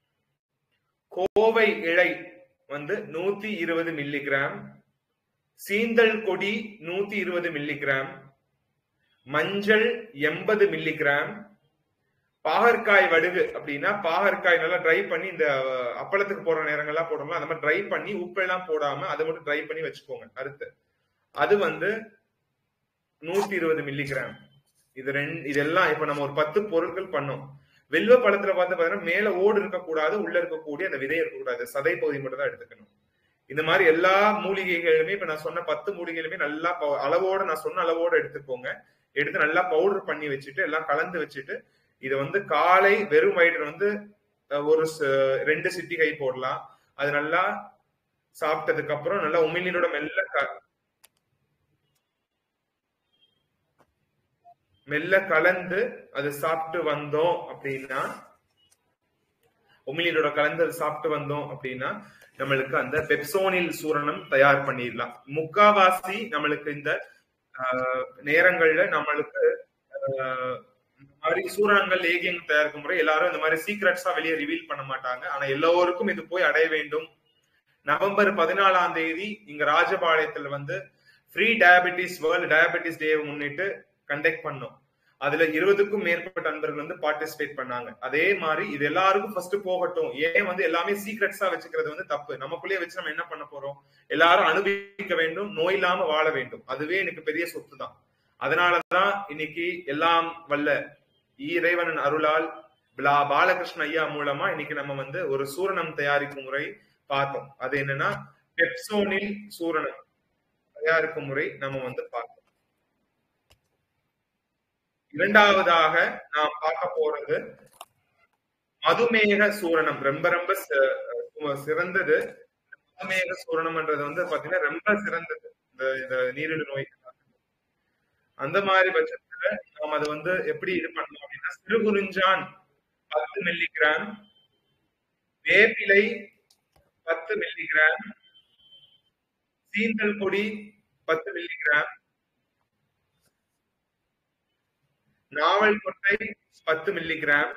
கோவை இழை வந்து நூத்தி இருபது மில்லிகிராம் சீந்தல் கொடி நூத்தி இருபது மில்லிகிராம் மஞ்சள் எண்பது மில்லிகிராம் பாகற்காய் வடுகு அப்படின்னா பாகற்காய் நல்லா ட்ரை பண்ணி இந்த அஹ், அப்பளத்துக்கு போடுற நேரங்கள்லாம் போடுறோம்ல அந்த மாதிரி ட்ரை பண்ணி உப்பெல்லாம் போடாம அதை மட்டும் ட்ரை பண்ணி வச்சுக்கோங்க அறுத்து அது வந்து நூத்தி இருபது மில்லிகிராம் இது ரெண்டு இதெல்லாம் இப்ப நம்ம ஒரு பத்து பொருட்கள் பண்ணோம் வெல்வ பழத்துல பார்த்து பாத்தீங்கன்னா மேல ஓடு இருக்கக்கூடாது உள்ள இருக்கக்கூடிய அந்த விதை இருக்கக்கூடாது சதை பகுதி மட்டும் தான் எடுத்துக்கணும் இந்த மாதிரி எல்லா மூலிகைகளுமே இப்ப நான் சொன்ன பத்து மூலிகைகளுமே நல்லா ப- அளவோட நான் சொன்ன அளவோட எடுத்துக்கோங்க எடுத்து நல்லா பவுடர் பண்ணி வச்சுட்டு எல்லாம் கலந்து வச்சுட்டு இதை வந்து காலை வெறும் வயிறு வந்து அஹ், ஒரு ச- ரெண்டு சிட்டிகை போடலாம் அது நல்லா சாப்பிட்டதுக்கு அப்புறம் நல்லா உமிழ்நீரோட மெல்ல க- மெல்ல கலந்து அது சாப்பிட்டு வந்தோம் அப்படின்னா உமிழ்நீரோட கலந்து அது சாப்பிட்டு வந்தோம் அப்படின்னா நம்மளுக்கு அந்த பெப்சோனில் சூரணம் தயார் பண்ணிடலாம் முக்காவாசி நம்மளுக்கு இந்த ஆஹ், நேரங்கள்ல நம்மளுக்கு ஆஹ், இந்த மாதிரி சூரணங்கள் லேகியங்கள் தயாரிக்கும் முறை எல்லாரும் இந்த மாதிரி சீக்ரெட்ஸா வெளியே ரிவீல் பண்ண மாட்டாங்க ஆனா எல்லோருக்கும் இது போய் அடைய வேண்டும் நவம்பர் பதினாலாம் தேதி இங்க ராஜபாளையத்துல வந்து free diabetes world diabetes day முன்னிட்டு கண்டக்ட் பண்ணோம் அதுல இருபதுக்கும் மேற்பட்ட நண்பர்கள் வந்து பார்ட்டிசிபேட் பண்ணாங்க அதே மாதிரி இது எல்லாருக்கும் ஃபர்ஸ்ட் போகட்டும் ஏன் வந்து எல்லாமே சீக்ரெட்ஸா வச்சுக்கிறது வந்து தப்பு நமக்குள்ளேயே வச்சு நம்ம என்ன பண்ண போறோம் எல்லாரும் அனுபவிக்க வேண்டும் நோய் இல்லாம வாழ வேண்டும் அதுவே எனக்கு பெரிய சொத்து தான் அதனாலதான் இன்னைக்கு எல்லாம் வல்ல இறைவனின் அருளால் பலா- பாலகிருஷ்ண ஐயா மூலமா இன்னைக்கு நம்ம வந்து ஒரு சூரணம் தயாரிக்கும் முறை பார்த்தோம் அது என்னன்னா பெப்சோனில் சூரணம் தயாரிக்கும் முறை நம்ம வந்து பார்த்தோம் இரண்டாவதாக நாம் பார்க்க போறது மதுமேக சூரணம் ரொம்ப ரொம்ப சி- சிறந்தது மதுமேக சூரணம்ன்றது வந்து பாத்தீங்கன்னா ரொம்ப சிறந்தது இந்த இந்த நீரிழிவு நோய் அந்த மாதிரி பட்சத்துல நாம் அது வந்து எப்படி இது பண்ணலாம் அப்படின்னா சிறுகுறிஞ்சான் பத்து மில்லிகிராம் வேப்பிலை பத்து மில்லிகிராம் சீந்தல் பொடி பத்து மில்லிகிராம் நாவல் கொட்டை பத்து மில்லிகிராம்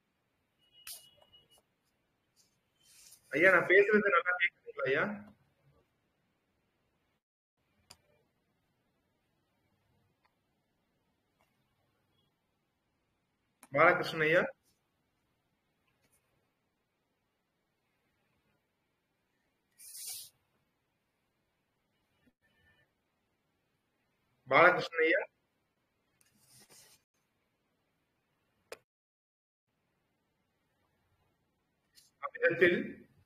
ஐயா நான் பேசுறது நல்லா கேக்குதுங்களா ஐயா பாலகிருஷ்ணன் ஐயா பாலகிருஷ்ணன் ஐயா அவ்விதத்தில்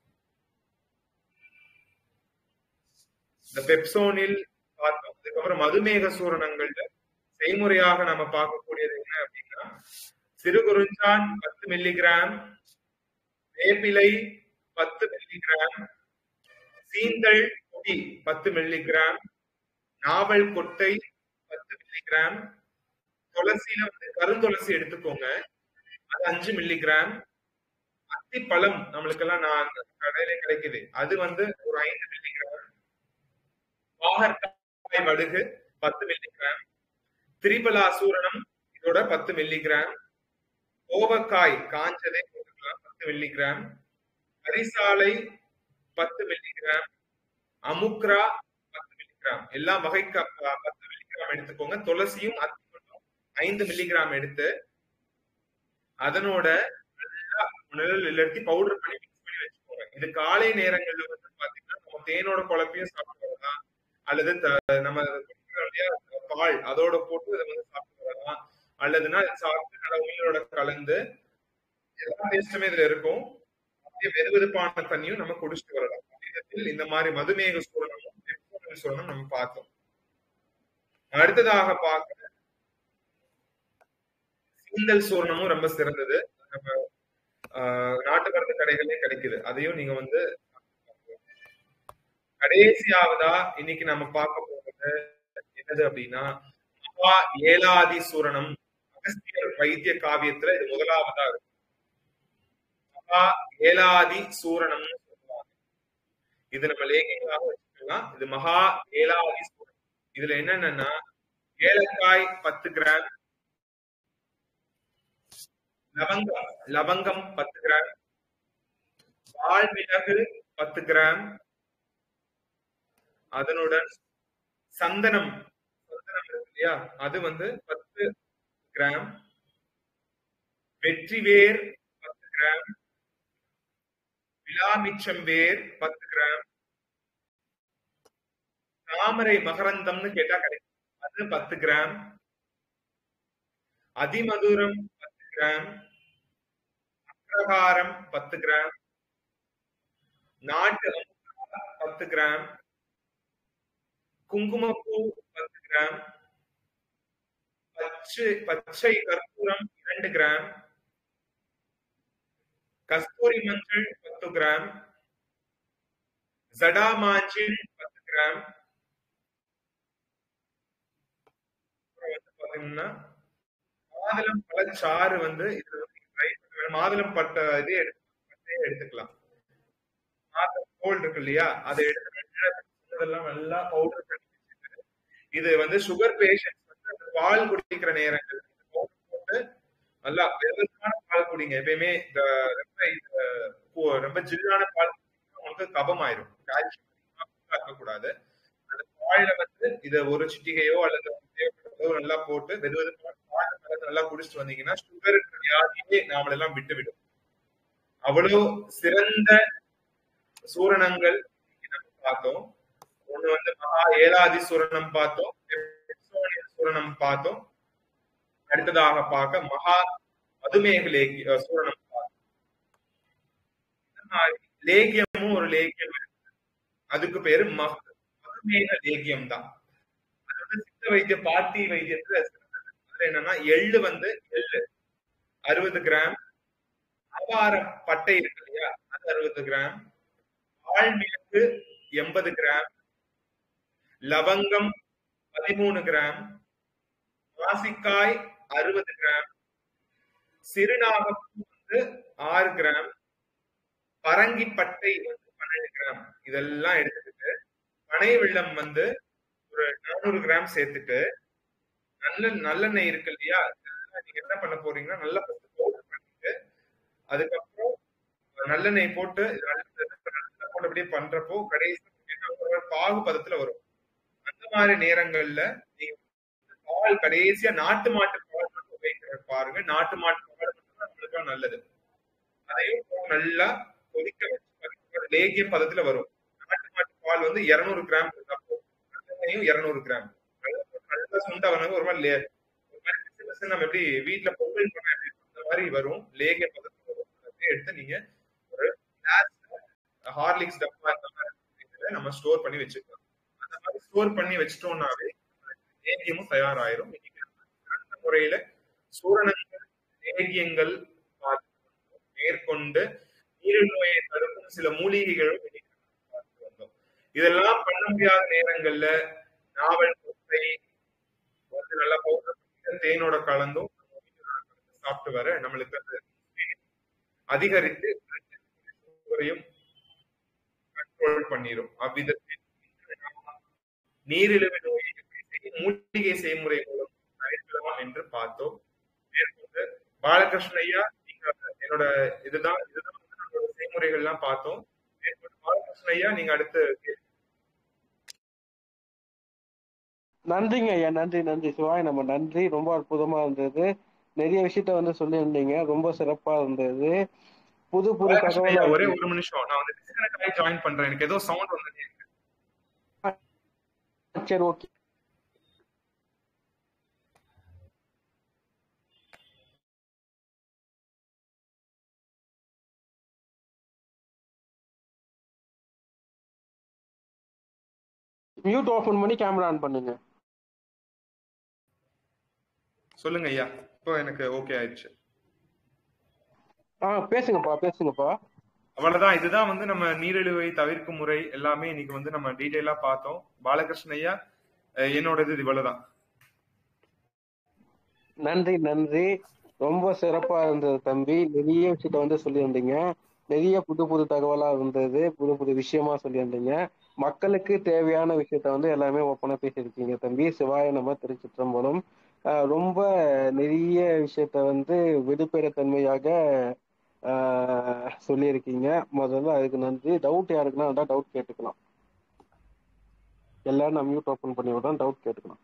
இந்த பெப்சோனில் பார்த்தோம் அதுக்கப்புறம் மதுமேக சூரணங்கள்ல செய்முறையாக நம்ம பார்க்கக்கூடியது என்ன அப்படின்னா சிறுகுறிஞ்சான் பத்து மில்லிகிராம் வேப்பிலை பத்து மில்லிகிராம் சீந்தல் பொடி பத்து மில்லிகிராம் நாவல் கொட்டை பத்து மில்லிகிராம் துளசியில வந்து கருந்துளசி எடுத்துக்கோங்க அது அஞ்சு மில்லிகிராம் அத்தி பழம் நம்மளுக்கெல்லாம் நான் கடையில கிடைக்குது அது வந்து ஒரு ஐந்து மில்லிகிராம் பாகற்காய் வடுகு பத்து மில்லிகிராம் திரிபலா சூரணம் இதோட பத்து மில்லிகிராம் கோவக்காய் காஞ்சதை போட்டுக்கலாம் பத்து மில்லிகிராம் அரிசாலை பத்து மில்லிகிராம் அமுக்ரா பத்து மில்லிகிராம் எல்லா வகை க- பத்து மில்லிகிராம் எடுத்துக்கோங்க துளசியும் அத்திப்பழம் ஐந்து மில்லிகிராம் எடுத்து அதனோட நல்லா நிழல் இல்லாட்டி பவுடர் பண்ணி மிக்ஸ் பண்ணி வச்சுக்கோங்க இது காலை நேரங்கள்ல வந்து பாத்தீங்கன்னா நம்ம தேனோட குழப்பையும் சாப்பிட்டு வரலாம் அல்லது த- நம்ம குடிக்கிறோம் இல்லையா பால் அதோட போட்டு இதை வந்து சாப்பிட்டு வரலாம் அல்லதுன்னா இதை சாப்பிட்டு நல்லா உயிரோட கலந்து எல்லா டேஸ்டுமே இதுல இருக்கும் அப்படியே வெது வெதுப்பான தண்ணியும் நம்ம குடிச்சிட்டு வரலாம் விதத்தில் இந்த மாதிரி மதுமேக சூரணமும் பெப்சோனில் சூரணம் நம்ம பார்த்தோம் அடுத்ததாக பார்க்க சீந்தல் சூரணமும் ரொம்ப சிறந்தது நம்ம ஆஹ், நாட்டு மருந்து கடைகளே கிடைக்குது அதையும் நீங்க வந்து கடைசியாவதா இன்னைக்கு நம்ம பார்க்க போறது என்னது அப்படின்னா மகா ஏலாதி சூரணம் அகஸ்தியர் வைத்திய காவியத்துல இது முதலாவதா இருக்கு மகா ஏலாதி சூரணம் சொல்லுவாங்க இது நம்ம லேகிங்களாக வச்சுக்கலாம் இது மகா ஏலாதி சூரணம் இதுல என்னென்னன்னா ஏலக்காய் பத்து கிராம் லவங்கம் லவங்கம் பத்து கிராம் வால்மிளகு பத்து கிராம் அதனுடன் சந்தனம் சந்தனம் இருக்கு இல்லையா அது வந்து பத்து கிராம் வெற்றிவேர் பத்து கிராம் விலாமிச்சம் வேர் பத்து கிராம் தாமரை மகரந்தம்னு கேட்டா கிடைக்கும் அது பத்து கிராம் அதிமதுரம் பத்து கிராம் அக்ரஹாரம் பத்து கிராம் நாட்டு அமுக்கா பத்து கிராம் குங்குமப்பூ பத்து கிராம் பச்சை பச்சை கற்பூரம் இரண்டு கிராம் கஸ்தூரி மஞ்சள் பத்து கிராம் ஜடாமாஞ்சில் பத்து கிராம் அப்புறம் வந்து பாத்தீங்கன்னா மாதுளம் பழச்சாறு வந்து இதுல வந்து நீங்க try பண்ணுங்க. மாதுளம் பட்ட இதே எடுத்து பட்டையே எடுத்துக்கலாம் மாதுளம் தோல் இருக்கு இல்லையா அதை எடுத்து நல்லா இதெல்லாம் நல்லா பவுடர் பண்ணி வச்சுட்டு இது வந்து சுகர் பேஷண்ட்ஸ் வந்து அந்த பால் குடிக்கிற நேரங்கள் இந்த powder போட்டு நல்லா வெறுமான பால் குடிங்க எப்பயுமே இந்த ரொம்ப இந்த கு- ரொம்ப ஜில்லான பால் குடிச்சா உங்களுக்கு கபம் ஆயிரும் கால்சியம் இருக்கக்கூடாது அந்த பால்ல வந்து இத ஒரு சிட்டிகையோ அல்லது தேவைப்படுறதோ நல்லா போட்டு வெது வெதுப்பான பால் கலந்து நல்லா குடிச்சிட்டு வந்தீங்கன்னா சுகர் வியாதியே நாமளெல்லாம் விட்டு விடும் அவ்வளவு சிறந்த சூரணங்கள் இன்னைக்கு நம்ம பார்த்தோம் ஒண்ணு வந்து மகா ஏலாதி சூரணம் பார்த்தோம் எப்சோனிய சூரணம் பார்த்தோம் அடுத்ததாக பார்க்க மகா மதுமேக லேகி அஹ் சூரணம் பார்த்தோம் இந்த மாதிரி லேகியமும் ஒரு லேகியம் இருக்கு அதுக்கு பேரு மக மதுமேக லேகியம் தான் அது வந்து சித்த வைத்திய பாட்டி வைத்தியத்துல சிறந்தது. அதுல என்னன்னா எள்ளு வந்து எள்ளு அறுபது கிராம் ஆவார பட்டை இருக்கு இல்லையா அது அறுபது கிராம் ஆழ்மிளகு எண்பது கிராம் லவங்கம் பதிமூணு கிராம் மாசிக்காய் அறுபது கிராம் சிறுநாகப்பூ வந்து ஆறு கிராம் பரங்கி பட்டை வந்து பன்னெண்டு கிராம் இதெல்லாம் எடுத்துக்கிட்டு பனை வெள்ளம் வந்து ஒரு நானூறு கிராம் சேர்த்துட்டு நல்ல நல்லெண்ணெய் இருக்கு இல்லையா அதெல்லாம் நீங்க என்ன பண்ண போறீங்கன்னா நல்லா பவுடர் பண்ணிட்டு அதுக்கப்புறம் நல்லெண்ணெய் போட்டு இது நல்ல நல்லா போட்டு அப்படியே பண்றப்போ கடைசி ஒரு பாகு பதத்துல வரும் அந்த மாதிரி நேரங்கள்ல நீங்க பால் கடைசியா நாட்டு மாட்டு பால் மட்டும் வைக்கிற பாருங்க நாட்டு மாட்டு பால் மட்டும் தான் நம்மளுக்கு நல்லது அதையும் போட்டு நல்லா கொதிக்க வச்சு பாருங்க. லேகிய பதத்துல வரும் நாட்டு மாட்டு பால் வந்து 200 கிராம் இருந்தா போதும் நல்லெண்ணெயும் 200 கிராம் நல்லா போட்டு நல்லா சுண்டா வரணும் ஒரு மாதிரி லே- ஒரு மாதிரி பிசு பிசுன்னு நம்ம எப்படி வீட்டுல பொங்கல் பண்ண எப்படி அந்த மாதிரி வரும் லேகிய பதத்துல வரும் அதை எடுத்து நீங்க ஒரு கிளாஸ் ஹார்லிக்ஸ் டப்பா இந்த மாதிரி இதுல நம்ம ஸ்டோர் பண்ணி வச்சுக்கலாம் அந்த மாதிரி ஸ்டோர் பண்ணி வச்சிட்டோம்னாவே லேகியமும் தயாராயிரும் இன்னைக்கு நம்ம சிறந்த முறையில சூரணங்கள் லேகியங்கள் பார்த்து வந்தோம். மேற்கொண்டு நீரிழிவு நோயை தடுக்கும் சில மூலிகைகளும் இன்னைக்கு நம்ம பார்த்து வந்தோம் இதெல்லாம் பண்ண முடியாத நேரங்கள்ல நாவல் கொட்டை வந்து நல்லா பவுடர் தேனோட கலந்தும் சாப்பிட்டு வர நம்மளுக்கு அது அதிகரித்து சுகரையும் கண்ட்ரோல் பண்ணிரும் அவ்விதத்தில் நீரிழிவு நோயை எப்படி செய்ய- மூலிகை செய்முறை மூலம் தவிர்க்கலாம் என்று பார்த்தோம் மேற்கொண்டு பாலகிருஷ்ண ஐயா நீங்க என்னோட இதுதான் இதுதான் வந்து நம்மளோட செய்முறைகள்லாம் பார்த்தோம் மேற்கொண்டு பாலகிருஷ்ண ஐயா நீங்க அடுத்து கேள்வி நன்றிங்க ஐயா நன்றி நன்றி சிவாய் நம்ம நன்றி ரொம்ப அற்புதமா இருந்தது நிறைய விஷயத்த வந்து சொல்லியிருந்தீங்க ரொம்ப சிறப்பா இருந்தது புது புது பாலகிருஷ்ண ஐயா தகவல் ஒரே ஒரு நிமிஷம் நான் வந்து டிஸ்கனெக்ட் ஆகி ஜாயின் பண்றேன் எனக்கு ஏதோ சவுண்ட் வந்து சரி ஓகே மியூட் ஓபன் பண்ணி கேமரா ஆன் பண்ணுங்க சொல்லுங்க ஐயா இப்போ எனக்கு ஓகே ஆயிடுச்சு ஆ பேசுங்கப்பா பேசுங்கப்பா அவ்வளவுதான் இதுதான் வந்து நம்ம நீரிழிவை தவிர்க்கும் முறை எல்லாமே இன்னைக்கு வந்து நம்ம டீடைலா பார்த்தோம் பாலகிருஷ்ண ஐயா அஹ் என்னோடது இது இவ்வளவுதான் நன்றி நன்றி ரொம்ப சிறப்பா இருந்தது தம்பி நிறைய விஷயத்த வந்து சொல்லியிருந்தீங்க நிறைய புது புது தகவலா இருந்தது புது புது விஷயமா சொல்லியிருந்தீங்க மக்களுக்கு தேவையான விஷயத்த வந்து எல்லாமே ஓப்பனா பேசியிருக்கீங்க தம்பி சிவாய நம்ம திருச்சிற்றம்பலம் ஆஹ் ரொம்ப நிறைய விஷயத்த வந்து விடுபெற தன்மையாக ஆஹ் சொல்லியிருக்கீங்க முதல்ல அதுக்கு நன்றி டவுட் யாருக்குன்னா இருந்தா டவுட் கேட்டுக்கலாம் எல்லாரும் நான் மியூட் ஓப்பன் பண்ணி விடுறேன் டவுட் கேட்டுக்கலாம்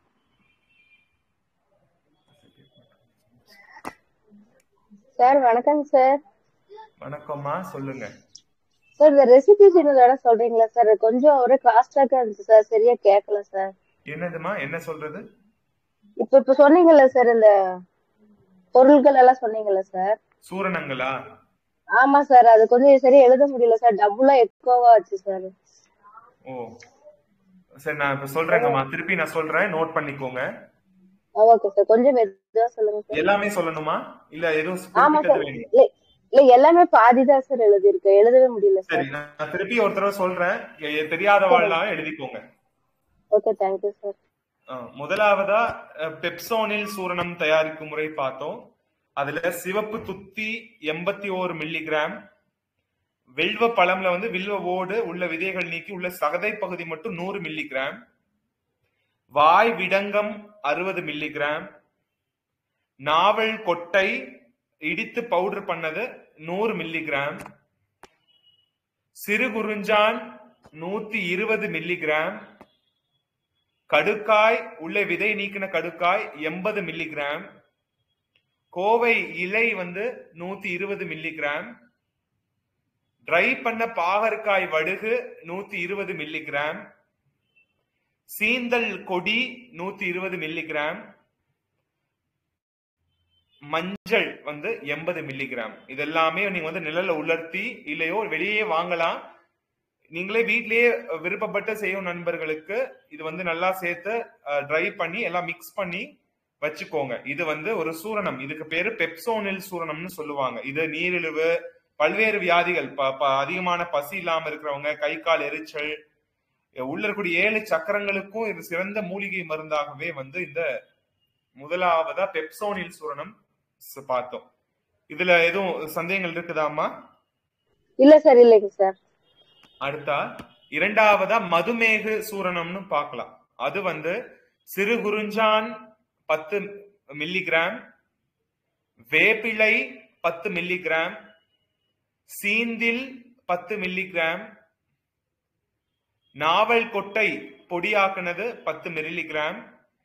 சார் வணக்கம் சார் வணக்கம்மா சொல்லுங்க சார் இந்த ரெசிபி சின்னதோட சொல்றீங்களா சார் கொஞ்சம் ஒரே கிராஸ் டாக்கா இருந்துச்சு சார் சரியா கேட்கல சார் என்னதுமா என்ன சொல்றது இப்ப இப்ப சொன்னீங்கல்ல சார் இந்த பொருட்கள் எல்லாம் சொன்னீங்கல்ல சார் சூரணங்களா ஆமா சார் அது கொஞ்சம் சரியா எழுத முடியல சார் டபுளா எக்கோவா ஆச்சு சார் ஓ சரி நான் இப்ப சொல்றேங்கம்மா திருப்பி நான் சொல்றேன் நோட் பண்ணிக்கோங்க ஓகே சார் கொஞ்சம் மெதுவா சொல்லுங்க சார் எல்லாமே சொல்லணுமா இல்ல எதுவும் ஆமா குறிப்பிட்டது சார் வேணும் இல்ல இல்ல எல்லாமே பாதிதான் சார் எழுதி இருக்கு எழுதவே முடியல சார் சரி நான் திருப்பி ஒரு தடவை சொல்றேன் எ- தெரியாதவாள்லாம் எழுதிக்கோங்க ஓகே தேங்க்யூ சார் ஆ, முதலாவதா அஹ், பெப்சோனில் சூரணம் தயாரிக்கும் முறை பார்த்தோம் அதுல சிவப்பு துத்தி எண்பத்தி ஓரு மில்லிகிராம் வில்வ பழம்ல வந்து வில்வ ஓடு உள்ள விதைகள் நீக்கி உள்ள சகதை பகுதி மட்டும் நூறு மில்லிகிராம் வாய் விடங்கம் அறுபது மில்லிகிராம் நாவல் கொட்டை இடித்து பவுடர் பண்ணது நூறு மில்லிகிராம் சிறு குறிஞ்சான் நூத்தி இருபது மில்லிகிராம் கடுக்காய் உள்ள விதை நீக்கின கடுக்காய் எண்பது மில்லிகிராம் கோவை இலை வந்து நூத்தி இருபது மில்லிகிராம் ட்ரை பண்ண பாகற்காய் வடுகு நூத்தி இருபது மில்லிகிராம் சீந்தல் கொடி நூத்தி இருபது மில்லிகிராம் மஞ்சள் வந்து எண்பது மில்லிகிராம் இதெல்லாமே நீங்க வந்து நிழல்ல உலர்த்தி இல்லையோ வெளியே வாங்கலாம் நீங்களே வீட்லயே விருப்பப்பட்ட செய்யும் நண்பர்களுக்கு இது வந்து நல்லா சேர்த்து ட்ரை பண்ணி எல்லாம் மிக்ஸ் பண்ணி வச்சுக்கோங்க இது வந்து ஒரு சூரணம் இதுக்கு பேரு பெப்சோனில் சூரணம்னு சொல்லுவாங்க இது நீரிழிவு பல்வேறு வியாதிகள் ப- ப- அதிகமான பசி இல்லாம இருக்கிறவங்க கை கால் எரிச்சல் உள்ள இருக்கக்கூடிய ஏழு சக்கரங்களுக்கும் இது சிறந்த மூலிகை மருந்தாகவே வந்து இந்த முதலாவதா பெப்சோனில் சூரணம் ச- பார்த்தோம் இதுல எதுவும் சந்தேகங்கள் இருக்குதாமா இல்ல சார் இல்லைங்க சார் அடுத்தா இரண்டாவதா மதுமேகு சூரணம்னு பார்க்கலாம் அது வந்து சிறு குறிஞ்சான் பத்து மில்லிகிராம் வேப்பிலை பத்து மில்லிகிராம் சீந்தில் பத்து மில்லிகிராம் நாவல் கொட்டை பொடியாக்குனது பத்து மில்லிகிராம்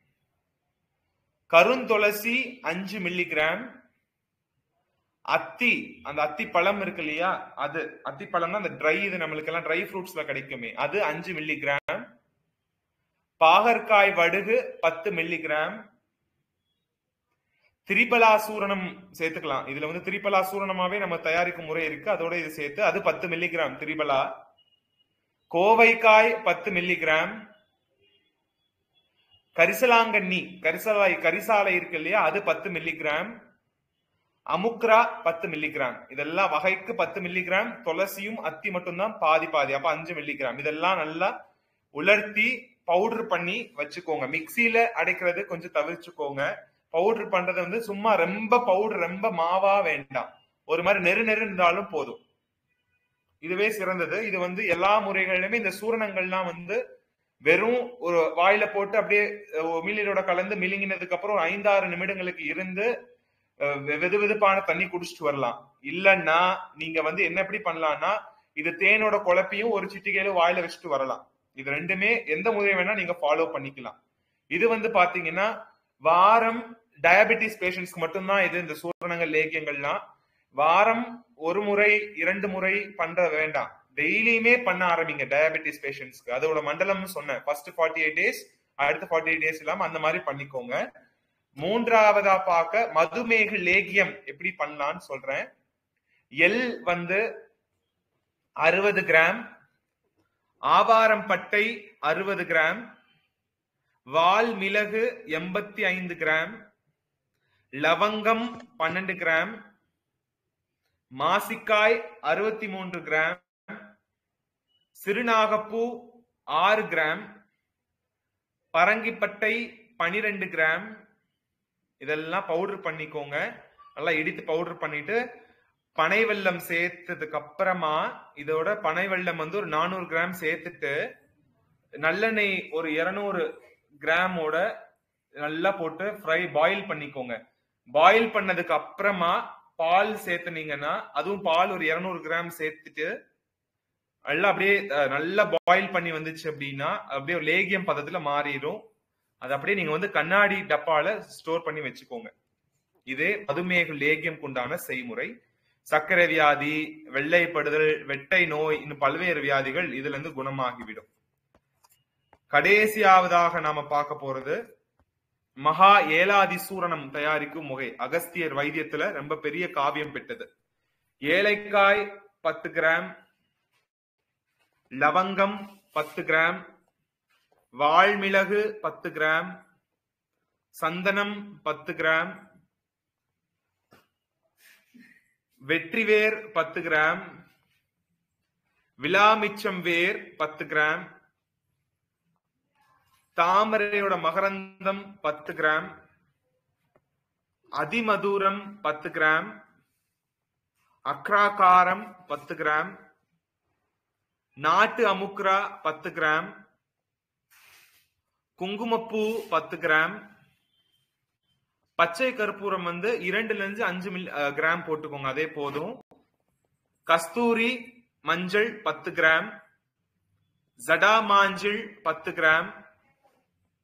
கருந்துளசி அஞ்சு மில்லிகிராம் அத்தி அந்த அத்தி பழம் இருக்கு இல்லையா அது அத்தி பழம்னா அந்த ட்ரை இது நம்மளுக்கு எல்லாம் ட்ரை ஃப்ரூட்ஸ்ல கிடைக்குமே அது அஞ்சு மில்லிகிராம் பாகற்காய் வடுகு பத்து மில்லிகிராம் திரிபலா சூரணம் சேர்த்துக்கலாம் இதுல வந்து திரிபலா சூரணமாவே நம்ம தயாரிக்கும் முறை இருக்கு அதோட இது சேர்த்து அது பத்து மில்லிகிராம் திரிபலா கோவைக்காய் பத்து மில்லிகிராம் கரிசலாங்கண்ணி கரிசலாய் கரிசாலை இருக்கு இல்லையா அது பத்து மில்லிகிராம் அமுக்ரா பத்து மில்லிகிராம் இதெல்லாம் வகைக்கு பத்து மில்லிகிராம் துளசியும் அத்தி மட்டும்தான் பாதி பாதி அப்ப அஞ்சு மில்லிகிராம் இதெல்லாம் நல்லா உலர்த்தி பவுடர் பண்ணி வச்சுக்கோங்க மிக்சியில அடைக்கிறது கொஞ்சம் தவிர்த்துக்கோங்க பவுடர் பண்றது வந்து சும்மா ரொம்ப பவுடர் ரொம்ப மாவா வேண்டாம் ஒரு மாதிரி நெரு நெரு இருந்தாலும் போதும் இதுவே சிறந்தது இது வந்து எல்லா முறைகளிலுமே இந்த சூரணங்கள்லாம் வந்து வெறும் ஒரு வாயில போட்டு அப்படியே மில்லிலோட கலந்து மிலிங்கினதுக்கு அப்புறம் ஒரு ஐந்தாறு நிமிடங்களுக்கு இருந்து அஹ், வெ- வெது வெதுப்பான தண்ணி குடிச்சிட்டு வரலாம் இல்லன்னா நீங்க வந்து என்ன எப்படி பண்ணலாம்னா இது தேனோட குழப்பையும் ஒரு சிட்டிகையில வாயில வச்சுட்டு வரலாம் இது ரெண்டுமே எந்த முறை வேணா நீங்க ஃபாலோ பண்ணிக்கலாம் இது வந்து பாத்தீங்கன்னா வாரம் டயபெட்டிஸ் பேஷண்ட்ஸ்க்கு மட்டும்தான் இது இந்த சூரணங்கள் லேகியங்கள்லாம் வாரம் ஒரு முறை இரண்டு முறை பண்ற வேண்டாம் டெய்லியுமே பண்ண ஆரம்பிங்க டயபெட்டிஸ் பேஷண்ட்ஸ்க்கு அதோட மண்டலம்னு சொன்னேன் ஃபர்ஸ்ட் ஃபார்ட்டி எயிட் டேஸ் அடுத்த ஃபார்ட்டி எயிட் டேஸ் இல்லாம அந்த மாதிரி பண்ணிக்கோங்க மூன்றாவதா பார்க்க மதுமேகு லேகியம் எப்படி பண்ணலாம்னு சொல்றேன் எல் வந்து அறுபது கிராம் ஆவாரம் பட்டை அறுபது கிராம் வால் மிளகு எண்பத்தி ஐந்து கிராம் லவங்கம் பன்னெண்டு கிராம் மாசிக்காய் அறுபத்தி மூன்று கிராம் சிறுநாகப்பூ ஆறு கிராம் பரங்கிப்பட்டை பனிரெண்டு கிராம் இதெல்லாம் பவுடர் பண்ணிக்கோங்க நல்லா இடித்து பவுடர் பண்ணிட்டு பனை வெல்லம் சேர்த்ததுக்கு அப்புறமா இதோட பனை வெல்லம் வந்து ஒரு நானூறு கிராம் சேர்த்துட்டு நல்லெண்ணெய் ஒரு இருநூறு கிராமோட நல்லா போட்டு ஃப்ரை பாயில் பண்ணிக்கோங்க பாயில் பண்ணதுக்கு அப்புறமா பால் சேர்த்துனீங்கன்னா அதுவும் பால் ஒரு இருநூறு கிராம் சேர்த்துட்டு நல்லா அப்படியே அஹ், நல்லா பாயில் பண்ணி வந்துச்சு அப்படின்னா அப்படியே ஒரு லேகியம் பதத்துல மாறிடும் அது அப்படியே நீங்க வந்து கண்ணாடி டப்பால ஸ்டோர் பண்ணி வச்சுக்கோங்க இது மதுமேக லேகியம் உண்டான செய்முறை சர்க்கரை வியாதி வெள்ளைப்படுதல் வெட்டை நோய் இன்னும் பல்வேறு வியாதிகள் இதுல இருந்து குணமாகிவிடும் கடைசியாவதாக நாம பார்க்க போறது மகா ஏலாதி சூரணம் தயாரிக்கும் முகை அகஸ்தியர் வைத்தியத்துல ரொம்ப பெரிய காவியம் பெற்றது ஏலைக்காய் பத்து கிராம் லவங்கம் பத்து கிராம் வால்மிளகு பத்து கிராம் சந்தனம் பத்து கிராம் வெற்றிவேர் பத்து கிராம் விலாமிச்சம் வேர் பத்து கிராம் தாமரையோட மகரந்தம் பத்து கிராம் அதிமதுரம் பத்து கிராம் அக்ராகாரம் பத்து கிராம் நாட்டு அமுக்ரா பத்து கிராம் குங்குமப்பூ பத்து கிராம் பச்சை கற்பூரம் வந்து இரண்டுல இருந்து அஞ்சு மில் அஹ், கிராம் போட்டுக்கோங்க அதே போதும் கஸ்தூரி மஞ்சள் பத்து கிராம் ஜடா மாஞ்சில் பத்து கிராம்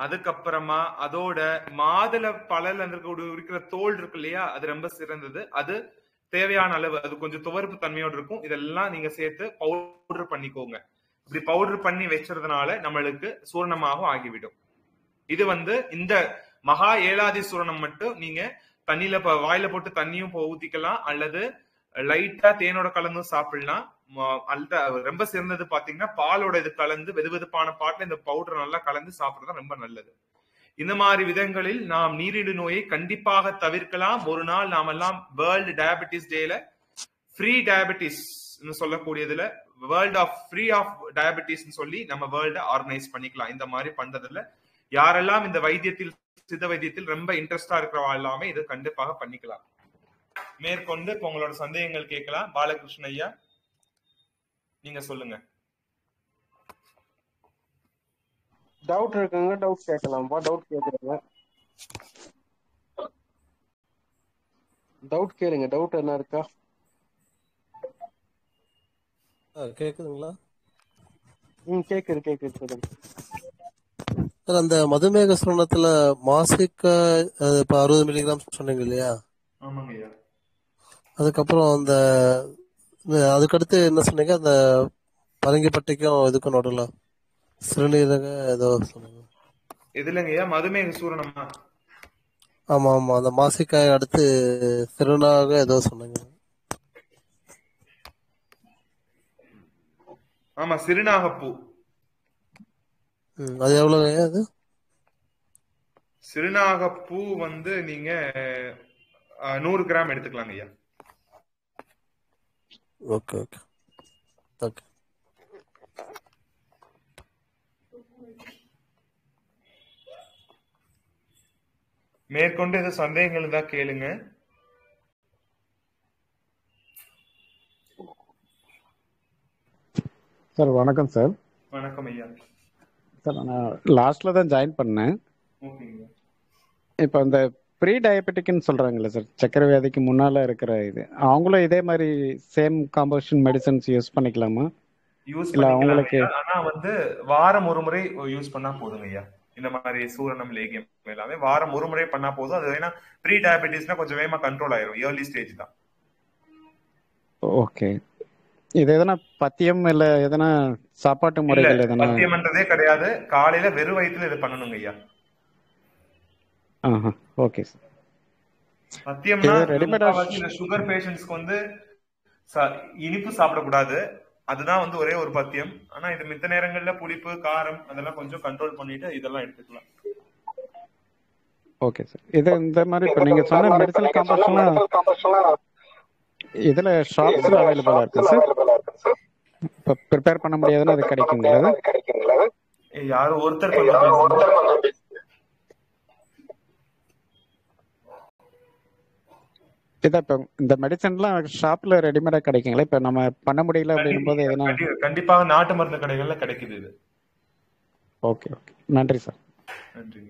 அதுக்கப்புறமா அதோட மாதுளை பழல இருக்கக்கூடிய இருக்கிற தோல் இருக்கு இல்லையா அது ரொம்ப சிறந்தது அது தேவையான அளவு அது கொஞ்சம் துவர்ப்பு தன்மையோடு இருக்கும் இதெல்லாம் நீங்க சேர்த்து பவுடர் பண்ணிக்கோங்க இப்படி பவுடர் பண்ணி வச்சதுனால நம்மளுக்கு சூரணமாகவும் ஆகிவிடும் இது வந்து இந்த மகா ஏலாதி சூரணம் மட்டும் நீங்க தண்ணியில ப- வாயில போட்டு தண்ணியும் போ- ஊத்திக்கலாம் அல்லது லைட்டா தேனோட கலந்தும் சாப்பிடலாம் ம- அல்ல ரொம்ப சிறந்தது பாத்தீங்கன்னா பாலோட இது கலந்து வெதுவெதுப்பான பாட்டுல இந்த பவுடர் நல்லா கலந்து சாப்பிடுறது ரொம்ப நல்லது இந்த மாதிரி விதங்களில் நாம் நீரிழிவு நோயை கண்டிப்பாக தவிர்க்கலாம் ஒரு நாள் நாமெல்லாம் வேர்ல்டு டயபெட்டிஸ் டேல ஃப்ரீ டயபெட்டிஸ் சொல்லக்கூடியதுல world of free of diabetes சொல்லி நம்ம வேர்ல்ட ஆர்கனைஸ் பண்ணிக்கலாம் இந்த மாதிரி பண்றதுல யாரெல்லாம் இந்த வைத்தியத்தில் சித்த வைத்தியத்தில் ரொம்ப இன்ட்ரெஸ்டா இருக்கிறவா எல்லாமே இது கண்டிப்பாக பண்ணிக்கலாம் மேற்கொண்டு இப்ப உங்களோட சந்தேகங்கள் கேட்கலாம் பாலகிருஷ்ண ஐயா நீங்க சொல்லுங்க டவுட் இருக்குங்க டவுட் கேட்கலாம்ப்பா டவுட் கேட்குறேங்க டவுட் கேளுங்க டவுட் என்ன இருக்கா ஆ, கேக்குதுங்களா ம் கேக்குது கேக்குது சொல்லுங்க சார் அந்த மதுமேக சுரணத்துல மாசிக்க அது இப்ப அறுபது மில்லிகிராம் சொன்னீங்க இல்லையா ஆமாங்க ஐயா அதுக்கப்புறம் அந்த இந்த அதுக்கடுத்து என்ன சொன்னீங்க அந்த பரங்கிப்பட்டிக்கும் இதுக்கும் நடுவில் சிறுநீரக ஏதோ சொன்னீங்க எதுலங்க ஐயா மதுமேக சூரணமா ஆமா ஆமா அந்த மாசிக்காய் அடுத்து சிறுநாக ஏதோ சொன்னீங்க ஆமா சிறுநாகப்பூ ம், அது எவ்வளவுங்க அது சிறுநாகப்பூ வந்து நீங்க அஹ், நூறு கிராம் எடுத்துக்கலாங்க ஐயா ஓகே ஓகே ஓகே மேற்கொண்டு எது சந்தேகங்கள் இருந்தா கேளுங்க சார் வணக்கம் சார் வணக்கம் ஐயா சார் நான் லாஸ்ட்ல தான் ஜாயின் பண்ணேன் ஓகேங்க இப்போ அந்த ப்ரீ டயபெட்டிக்னு சொல்றாங்கல்ல சார் சக்கரை வியாதிக்கு முன்னால இருக்கிற இது அவங்களும் இதே மாதிரி சேம் காம்போசிஷன் மெடிசன்ஸ் யூஸ் பண்ணிக்கலாமா யூஸ் இல்ல பண்ணிக்கலாம் அவங்களுக்கு ஐயா. ஆனா வந்து வாரம் ஒரு முறை யூஸ் பண்ணா போதுங்க ஐயா இந்த மாதிரி சூரணம் லேகியம் எல்லாமே வாரம் ஒரு முறை பண்ணா போதும் அது ஏன்னா ப்ரீ டயபெட்டிஸ்னா கொஞ்சம் வேகமா கண்ட்ரோல் ஆயிரும் ஏர்லி ஸ்டேஜ் தான் ஓகே இது எதனா பத்தியம் இல்ல எதனா சாப்பாட்டு இல்ல முறைகள் எதனா பத்தியம்ன்றதே கிடையாது காலையில வெறும் வயிற்றுல இது பண்ணணுங்க ஐயா ஆஹா ஓகே சார் பத்தியம்னா இது ரெடிமேடா முக்காவாசி இந்த சுகர் பேஷண்ட்ஸ்க்கு வந்து ச- இனிப்பு சாப்பிடக்கூடாது அதுதான் வந்து ஒரே ஒரு பத்தியம் ஆனா இது மித்த நேரங்கள்ல புளிப்பு காரம் அதெல்லாம் கொஞ்சம் கண்ட்ரோல் பண்ணிட்டு இதெல்லாம் எடுத்துக்கலாம் ஓகே சார் இது இந்த மாதிரி இப்போ நீங்க சொன்ன மெடிசனல் காம்போசிஷன்லாம் இதுல ஷாப்ஸ்ல அவைலபிளா இருக்கு சார் இப்போ ப்ரிப்பேர் பண்ண முடியாதுன்னா அது கிடைக்குங்களா அது ஏய், யாரும் ஒருத்தர் கொஞ்சம் பேசுங்க. இதான் இப்போ இந்த மெடிசன்லாம் ஷாப்ல ரெடிமேடா கிடைக்குங்களா இப்போ நம்ம பண்ண முடியல அப்படின்னும் போது எதனா கண்டி- கண்டிப்பாக நாட்டு மருந்து கடைகள்ல கிடைக்குது இது ஓகே ஓகே நன்றி சார் நன்றிங்க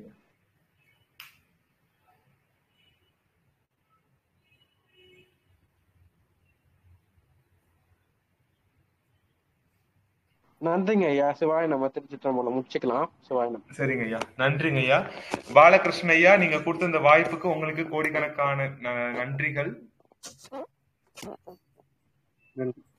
நன்றிங்க ஐயா சிவாய நம்ம திருச்சிற்றம்பலம் முடிச்சுக்கலாம் சிவாய நம்ம சரிங்க ஐயா நன்றிங்க ஐயா பாலகிருஷ்ண ஐயா நீங்க கொடுத்த இந்த வாய்ப்புக்கு உங்களுக்கு கோடிக்கணக்கான ந- நன்றிகள் நன்றி